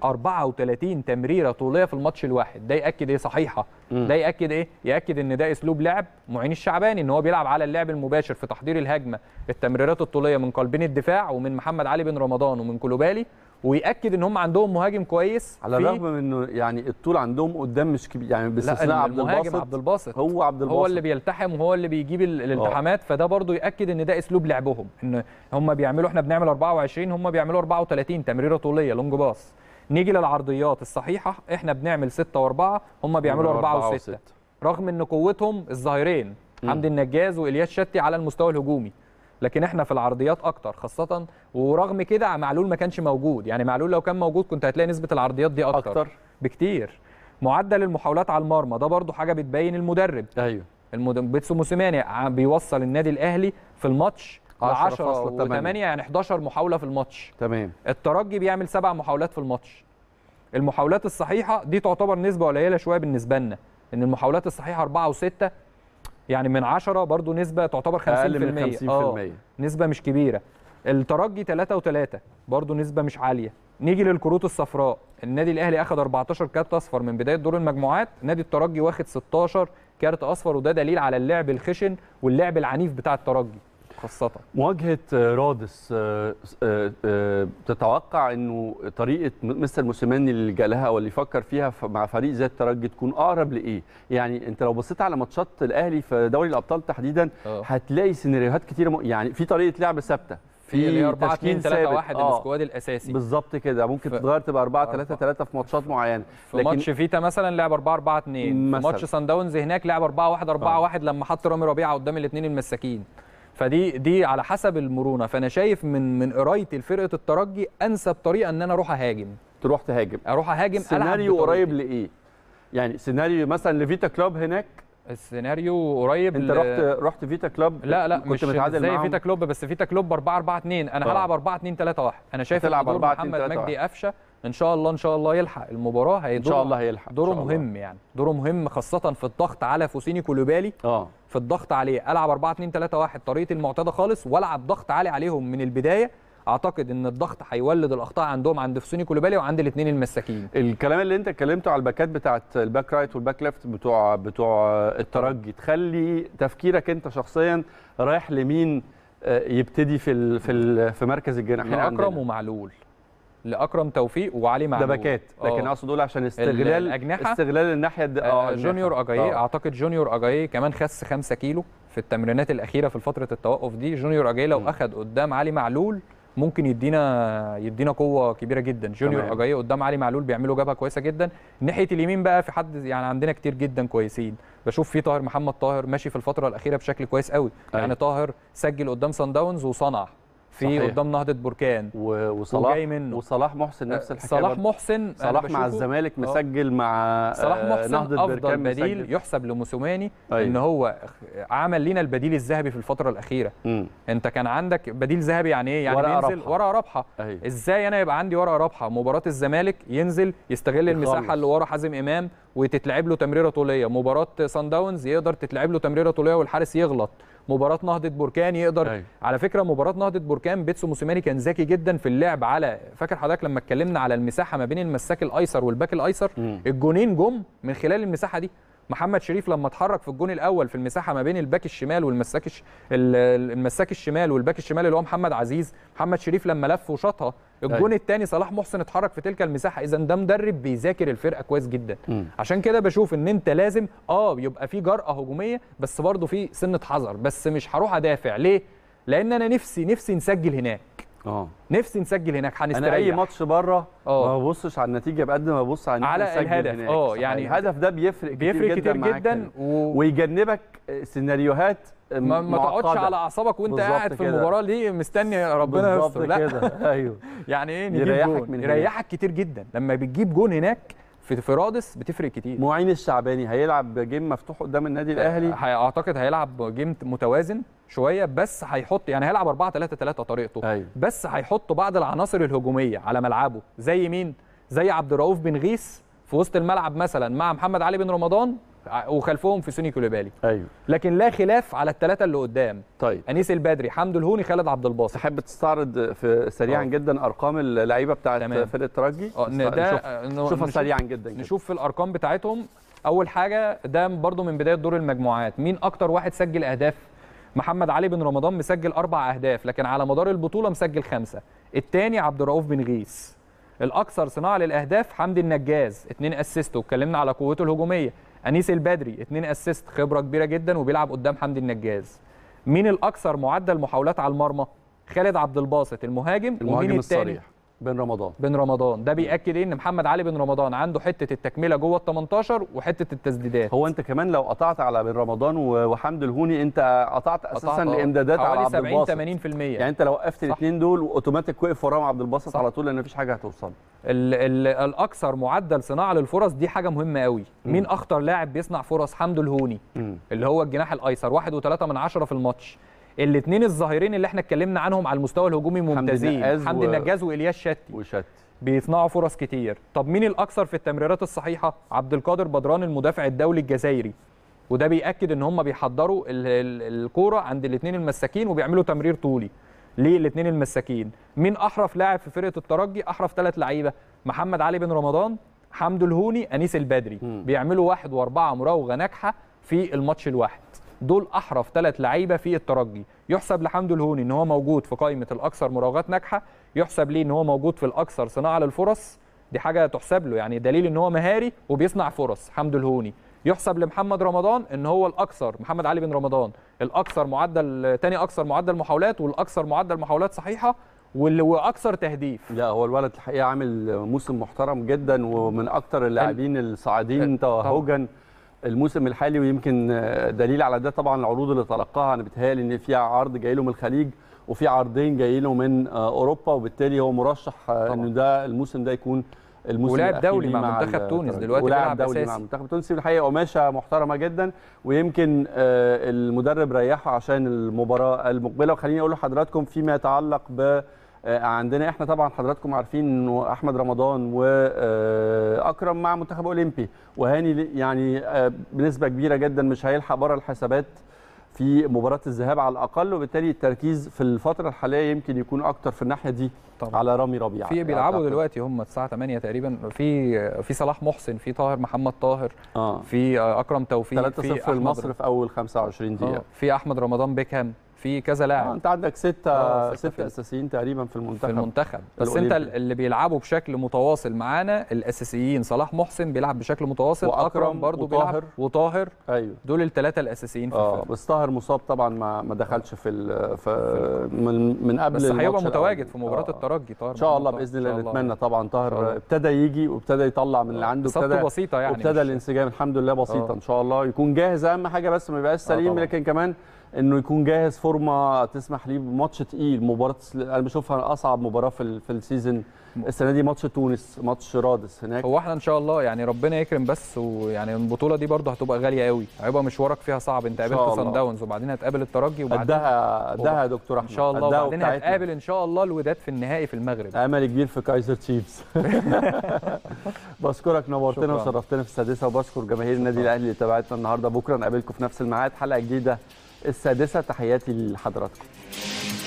34 تمريره طوليه في الماتش الواحد ده ياكد ايه صحيحه مم. ده ياكد ايه ياكد ان ده اسلوب لعب معين الشعباني ان هو بيلعب على اللعب المباشر في تحضير الهجمه التمريرات الطوليه من قلبين الدفاع ومن محمد علي بن رمضان ومن كولوبالي وياكد ان هم عندهم مهاجم كويس على في- الرغم من انه يعني الطول عندهم قدام مش كبير يعني لا باستثناء عبد المهاجم الباسط عبد الباسط هو عبد الباسط هو اللي بيلتحم وهو اللي بيجيب ال- الالتحامات فده برضو ياكد ان ده اسلوب لعبهم ان هم بيعملوا احنا بنعمل 24 هم بيعملوا 34 تمريره طوليه لونج باص نيجي للعرضيات الصحيحه احنا بنعمل 6 و4 هم بيعملوا 4 و6 رغم ان قوتهم الظاهرين حمدي النجاز والياس شتي على المستوى الهجومي لكن احنا في العرضيات اكتر خاصه ورغم كده معلول ما كانش موجود يعني معلول لو كان موجود كنت هتلاقي نسبه العرضيات دي اكتر, اكتر بكتير معدل المحاولات على المرمى ده برضو حاجه بتبين المدرب ايوه المد- بيتسو موسيماني ع- بيوصل النادي الاهلي في الماتش ل 10 10.8. و8 يعني 11 محاوله في الماتش تمام الترجي بيعمل سبع محاولات في الماتش المحاولات الصحيحه دي تعتبر نسبه قليله شويه بالنسبه لنا ان المحاولات الصحيحه 4 و6 يعني من 10 برضو نسبه تعتبر 50% اقل من 50% آه، نسبه مش كبيره الترجي 3 و3 برضو نسبه مش عاليه نيجي للكروت الصفراء النادي الاهلي اخذ 14 كارت اصفر من بدايه دور المجموعات نادي الترجي واخد 16 كارت اصفر وده دليل على اللعب الخشن واللعب العنيف بتاع الترجي خاصه مواجهه آه، رادس آه، آه، آه، تتوقع انه طريقه م- مستر موسيماني اللي جا لها او اللي يفكر فيها ف- مع فريق زي الترجي تكون اقرب لايه؟ يعني انت لو بصيت على ماتشات الاهلي في دوري الابطال تحديدا آه. هتلاقي سيناريوهات كتيره م... يعني في طريقه لعب ثابته في اللي هي 4 2 تشكيل 3 ثابت. 1 آه، السكواد الاساسي بالظبط كده ممكن ف- تتغير تبقى 4 3 أربعة. 3 في ماتشات معينه في ماتش فيتا مثلا لعب 4 4 2 في مثلاً. ماتش سان داونز هناك لعب 4 1 4 آه. 1 لما حط رامي ربيعه قدام الاثنين المساكين فدي دي على حسب المرونه فانا شايف من من قرايتي لفرقه الترجي انسب طريقه ان انا اروح اهاجم تروح تهاجم اروح اهاجم ألعب سيناريو بطريقتي. قريب لايه؟ يعني سيناريو مثلا لفيتا كلوب هناك السيناريو قريب انت ل- رحت رحت فيتا كلوب لا لا كنت مش متعادل زي معاهم؟ فيتا كلوب بس فيتا كلوب 4 4 2 انا آه. هلعب 4 2 3 1 انا شايف هتلعب ان دور 4 2 محمد 3 مجدي 1. قفشه ان شاء الله ان شاء الله يلحق المباراه هي ان شاء الله هيلحق إن دوره شاء الله. مهم يعني دوره مهم خاصه في الضغط على فوسيني كولوبالي اه في الضغط عليه العب 4 2 3 1 طريقه المعتاده خالص والعب ضغط عالي عليهم من البدايه اعتقد ان الضغط هيولد الاخطاء عندهم عند فوسيني كولوبالي وعند الاثنين المساكين الكلام اللي انت اتكلمته على الباكات بتاعت الباك رايت والباك ليفت بتوع بتوع الترجي تخلي تفكيرك انت شخصيا رايح لمين آه، يبتدي في ال في ال في مركز الجناحين لاكرم عندنا ومعلول لاكرم توفيق وعلي معلول ده باكات لكن آه. اقصد اقول عشان استغلال الأجنحة؟ استغلال الناحيه الد... آه الناحية. جونيور اجاييه آه. اعتقد جونيور اجاييه كمان خس 5 كيلو في التمرينات الاخيره في فتره التوقف دي جونيور اجاييه لو م. اخذ قدام علي معلول ممكن يدينا يدينا قوه كبيره جدا جونيور تمام. اجاييه قدام علي معلول بيعملوا جبهه كويسه جدا ناحيه اليمين بقى في حد يعني عندنا كتير جدا كويسين بشوف في طاهر محمد طاهر ماشي في الفتره الاخيره بشكل كويس قوي أيوة. يعني طاهر سجل قدام سان داونز وصنع في صحيح. قدام نهضه بركان و- وصلاح وجاي منه. وصلاح محسن نفس الحكايه صلاح برضه. محسن أنا صلاح مع بشوفه- الزمالك آه. مسجل مع صلاح آه، محسن نهضة افضل بركان بديل مسجل. يحسب لموسوماني أيوة. ان هو عمل لنا البديل الذهبي في الفتره الاخيره مم. انت كان عندك بديل ذهبي يعني ايه يعني ورقة بينزل رابحة. ورقه رابحه أيوة. ازاي انا يبقى عندي ورقه رابحه مباراه الزمالك ينزل يستغل المساحه يخلص. اللي ورا حازم امام وتتلعب له تمريره طوليه مباراه سان داونز يقدر تتلعب له تمريره طوليه والحارس يغلط مباراه نهضه بركان يقدر أيوة. على فكره مباراه نهضه بركان بيتسو موسيماني كان ذكي جدا في اللعب على فاكر حضرتك لما اتكلمنا على المساحه ما بين المساك الايسر والباك الايسر مم. الجونين جم من خلال المساحه دي محمد شريف لما اتحرك في الجون الاول في المساحه ما بين الباك الشمال والمساك الش... ال- المساك الشمال والباك الشمال اللي هو محمد عزيز محمد شريف لما لف وشاطها الجون أيوة. الثاني صلاح محسن اتحرك في تلك المساحه اذا ده مدرب بيذاكر الفرقه كويس جدا مم. عشان كده بشوف ان انت لازم اه يبقى في جرأه هجوميه بس برضه في سنه حذر بس مش هروح ادافع ليه لان انا نفسي نفسي نسجل هناك اه نفسي نسجل هناك انا هنستريح اي ماتش بره آه. ما ببصش على النتيجه بقد ما ببص على إن على إحنا نسجل الهدف. هناك. آه، صحيح. يعني الهدف ده بيفرق بيفرق كتير معاك جدا هنا. و... ويجنبك سيناريوهات ما, ما تقعدش معقدة. على اعصابك وانت بالظبط قاعد في كده. المباراه دي مستني ربنا بالظبط يستر لا كده ايوه يعني ايه نجيب يريحك جون من هناك. يريحك كتير جدا لما بتجيب جون هناك في في رادس بتفرق كتير معين الشعباني هيلعب جيم مفتوح قدام النادي الاهلي هي- اعتقد هيلعب جيم متوازن شويه بس هيحط يعني هيلعب 4 3 3 طريقته ايوه بس هيحط بعض العناصر الهجوميه على ملعبه زي مين زي عبد الرؤوف بن غيث في وسط الملعب مثلا مع محمد علي بن رمضان ع- وخلفهم في سوني كوليبالي ايوه لكن لا خلاف على الثلاثه اللي قدام طيب انيس البدري حمدو الهوني خالد عبد الباسط تحب تستعرض في سريعا آه. جدا ارقام اللعيبه بتاعت تمام. فرقه الترجي اه إن ده نشوف- آه، نشوفها نشوف- سريعا جدا كده. نشوف في الارقام بتاعتهم اول حاجه ده برضو من بدايه دور المجموعات مين اكتر واحد سجل اهداف محمد علي بن رمضان مسجل اربع اهداف لكن على مدار البطوله مسجل خمسه الثاني عبد الرؤوف بن غيث الاكثر صناعه للاهداف حمدي النجاز اثنين اسيست واتكلمنا على قوته الهجوميه انيس البدري اثنين اسيست خبره كبيره جدا وبيلعب قدام حمدي النجاز مين الاكثر معدل محاولات على المرمى خالد عبد الباسط المهاجم المهاجم ومين التاني الصريح بن رمضان بن رمضان ده بياكد ايه ان محمد علي بن رمضان عنده حته التكمله جوه ال 18 وحته التسديدات هو انت كمان لو قطعت على بن رمضان و- وحمد الهوني انت قطعت اساسا قطعت الامدادات على حوالي عبد 70 الباسط 80% يعني انت لو وقفت الاثنين دول واوتوماتيك وقف وراهم عبد الباسط صح. على طول لان مفيش حاجه هتوصل ال ال الاكثر معدل صناعه للفرص دي حاجه مهمه قوي مين اخطر لاعب بيصنع فرص حمدو الهوني مم. اللي هو الجناح الايسر واحد وثلاثة من عشرة في الماتش الاثنين الظاهرين اللي احنا اتكلمنا عنهم على المستوى الهجومي ممتازين النقاز حمدي و- النجاز والياس شتي وشت بيصنعوا فرص كتير طب مين الاكثر في التمريرات الصحيحه عبد القادر بدران المدافع الدولي الجزائري وده بياكد ان هم بيحضروا ال- ال- الكوره عند الاثنين المساكين وبيعملوا تمرير طولي ليه الاثنين المساكين مين احرف لاعب في فرقه الترجي احرف ثلاث لعيبه محمد علي بن رمضان حمدو الهوني انيس البدري مم. بيعملوا واحد واربعه مراوغه ناجحه في الماتش الواحد دول احرف ثلاث لعيبه في الترجي يحسب لحمدو الهوني ان هو موجود في قائمه الاكثر مراوغات ناجحه يحسب ليه ان هو موجود في الاكثر صناعه للفرص دي حاجه تحسب له يعني دليل ان هو مهاري وبيصنع فرص حمدو الهوني يحسب لمحمد رمضان ان هو الاكثر محمد علي بن رمضان الاكثر معدل تاني اكثر معدل محاولات والاكثر معدل محاولات صحيحه واللي واكثر تهديف لا هو الولد الحقيقه عامل موسم محترم جدا ومن اكتر اللاعبين الصاعدين توهجا الموسم الحالي ويمكن دليل على ده طبعا العروض اللي تلقاها انا بتهيألي ان في عرض جاي له من الخليج وفي عرضين جاي له من اوروبا وبالتالي هو مرشح ان ده الموسم ده يكون الموسم ولاعب الأخير دولي ليه مع منتخب ال- تونس دلوقتي ولاعب بيلعب دولي أساسي. مع منتخب تونس الحقيقه قماشه محترمه جدا ويمكن آه، المدرب ريحه عشان المباراه المقبله وخليني اقول لحضراتكم فيما يتعلق ب آه، عندنا احنا طبعا حضراتكم عارفين انه احمد رمضان واكرم مع منتخب اولمبي وهاني ل- يعني آه، بنسبه كبيره جدا مش هيلحق بره الحسابات في مباراه الذهاب على الاقل وبالتالي التركيز في الفتره الحاليه يمكن يكون اكتر في الناحيه دي طبعا. على رامي ربيعه في بيلعبوا أعتقد. دلوقتي هم الساعه 8 تقريبا في في صلاح محسن في طاهر محمد طاهر اه في اكرم توفيق 3-0 في أحمد لمصر في اول 25 دقيقه آه، في احمد رمضان بيكهام في كذا آه لاعب انت عندك ستة آه، ستة ستة في- اساسيين تقريبا في المنتخب في المنتخب بس انت الأولمبي. اللي بيلعبوا بشكل متواصل معانا الاساسيين صلاح محسن بيلعب بشكل متواصل وأكرم اكرم برضو وطاهر. بيلعب وطاهر ايوه دول الثلاثه الاساسيين في اه الفرقه بس طاهر مصاب طبعا ما ما دخلش في, ال- في من من قبل بس هيبقى الماتش متواجد الأول. في مباراه آه. الترجي طاهر ان شاء الله محمد باذن طاهر. الله إن شاء نتمنى طبعا إن شاء طاهر الله. ابتدى يجي وابتدى يطلع من اللي عنده اصابته ابتدى بسيطه يعني وابتدى مش- الانسجام الحمد لله بسيطه آه. ان شاء الله يكون جاهز اهم حاجه بس ما يبقاش سليم طبعاً. لكن كمان انه يكون جاهز فورمه تسمح ليه بماتش تقيل مباراه انا بشوفها اصعب مباراه في ال- في السيزون السنه دي ماتش تونس ماتش رادس هناك هو احنا ان شاء الله يعني ربنا يكرم بس ويعني البطوله دي برضه هتبقى غاليه قوي هيبقى مشوارك فيها صعب انت شاء قابلت الله. سان داونز وبعدين هتقابل الترجي وبعدين قدها قدها يا دكتور ان احمد شاء الله قدها وبعدين وبتاعتنا. هتقابل ان شاء الله الوداد في النهائي في المغرب امل كبير في كايزر تشيفز بشكرك نورتنا شكراً. وشرفتنا في السادسه وبشكر جماهير النادي الاهلي اللي تابعتنا النهارده بكره نقابلكم في نفس الميعاد حلقه جديده السادسه تحياتي لحضراتكم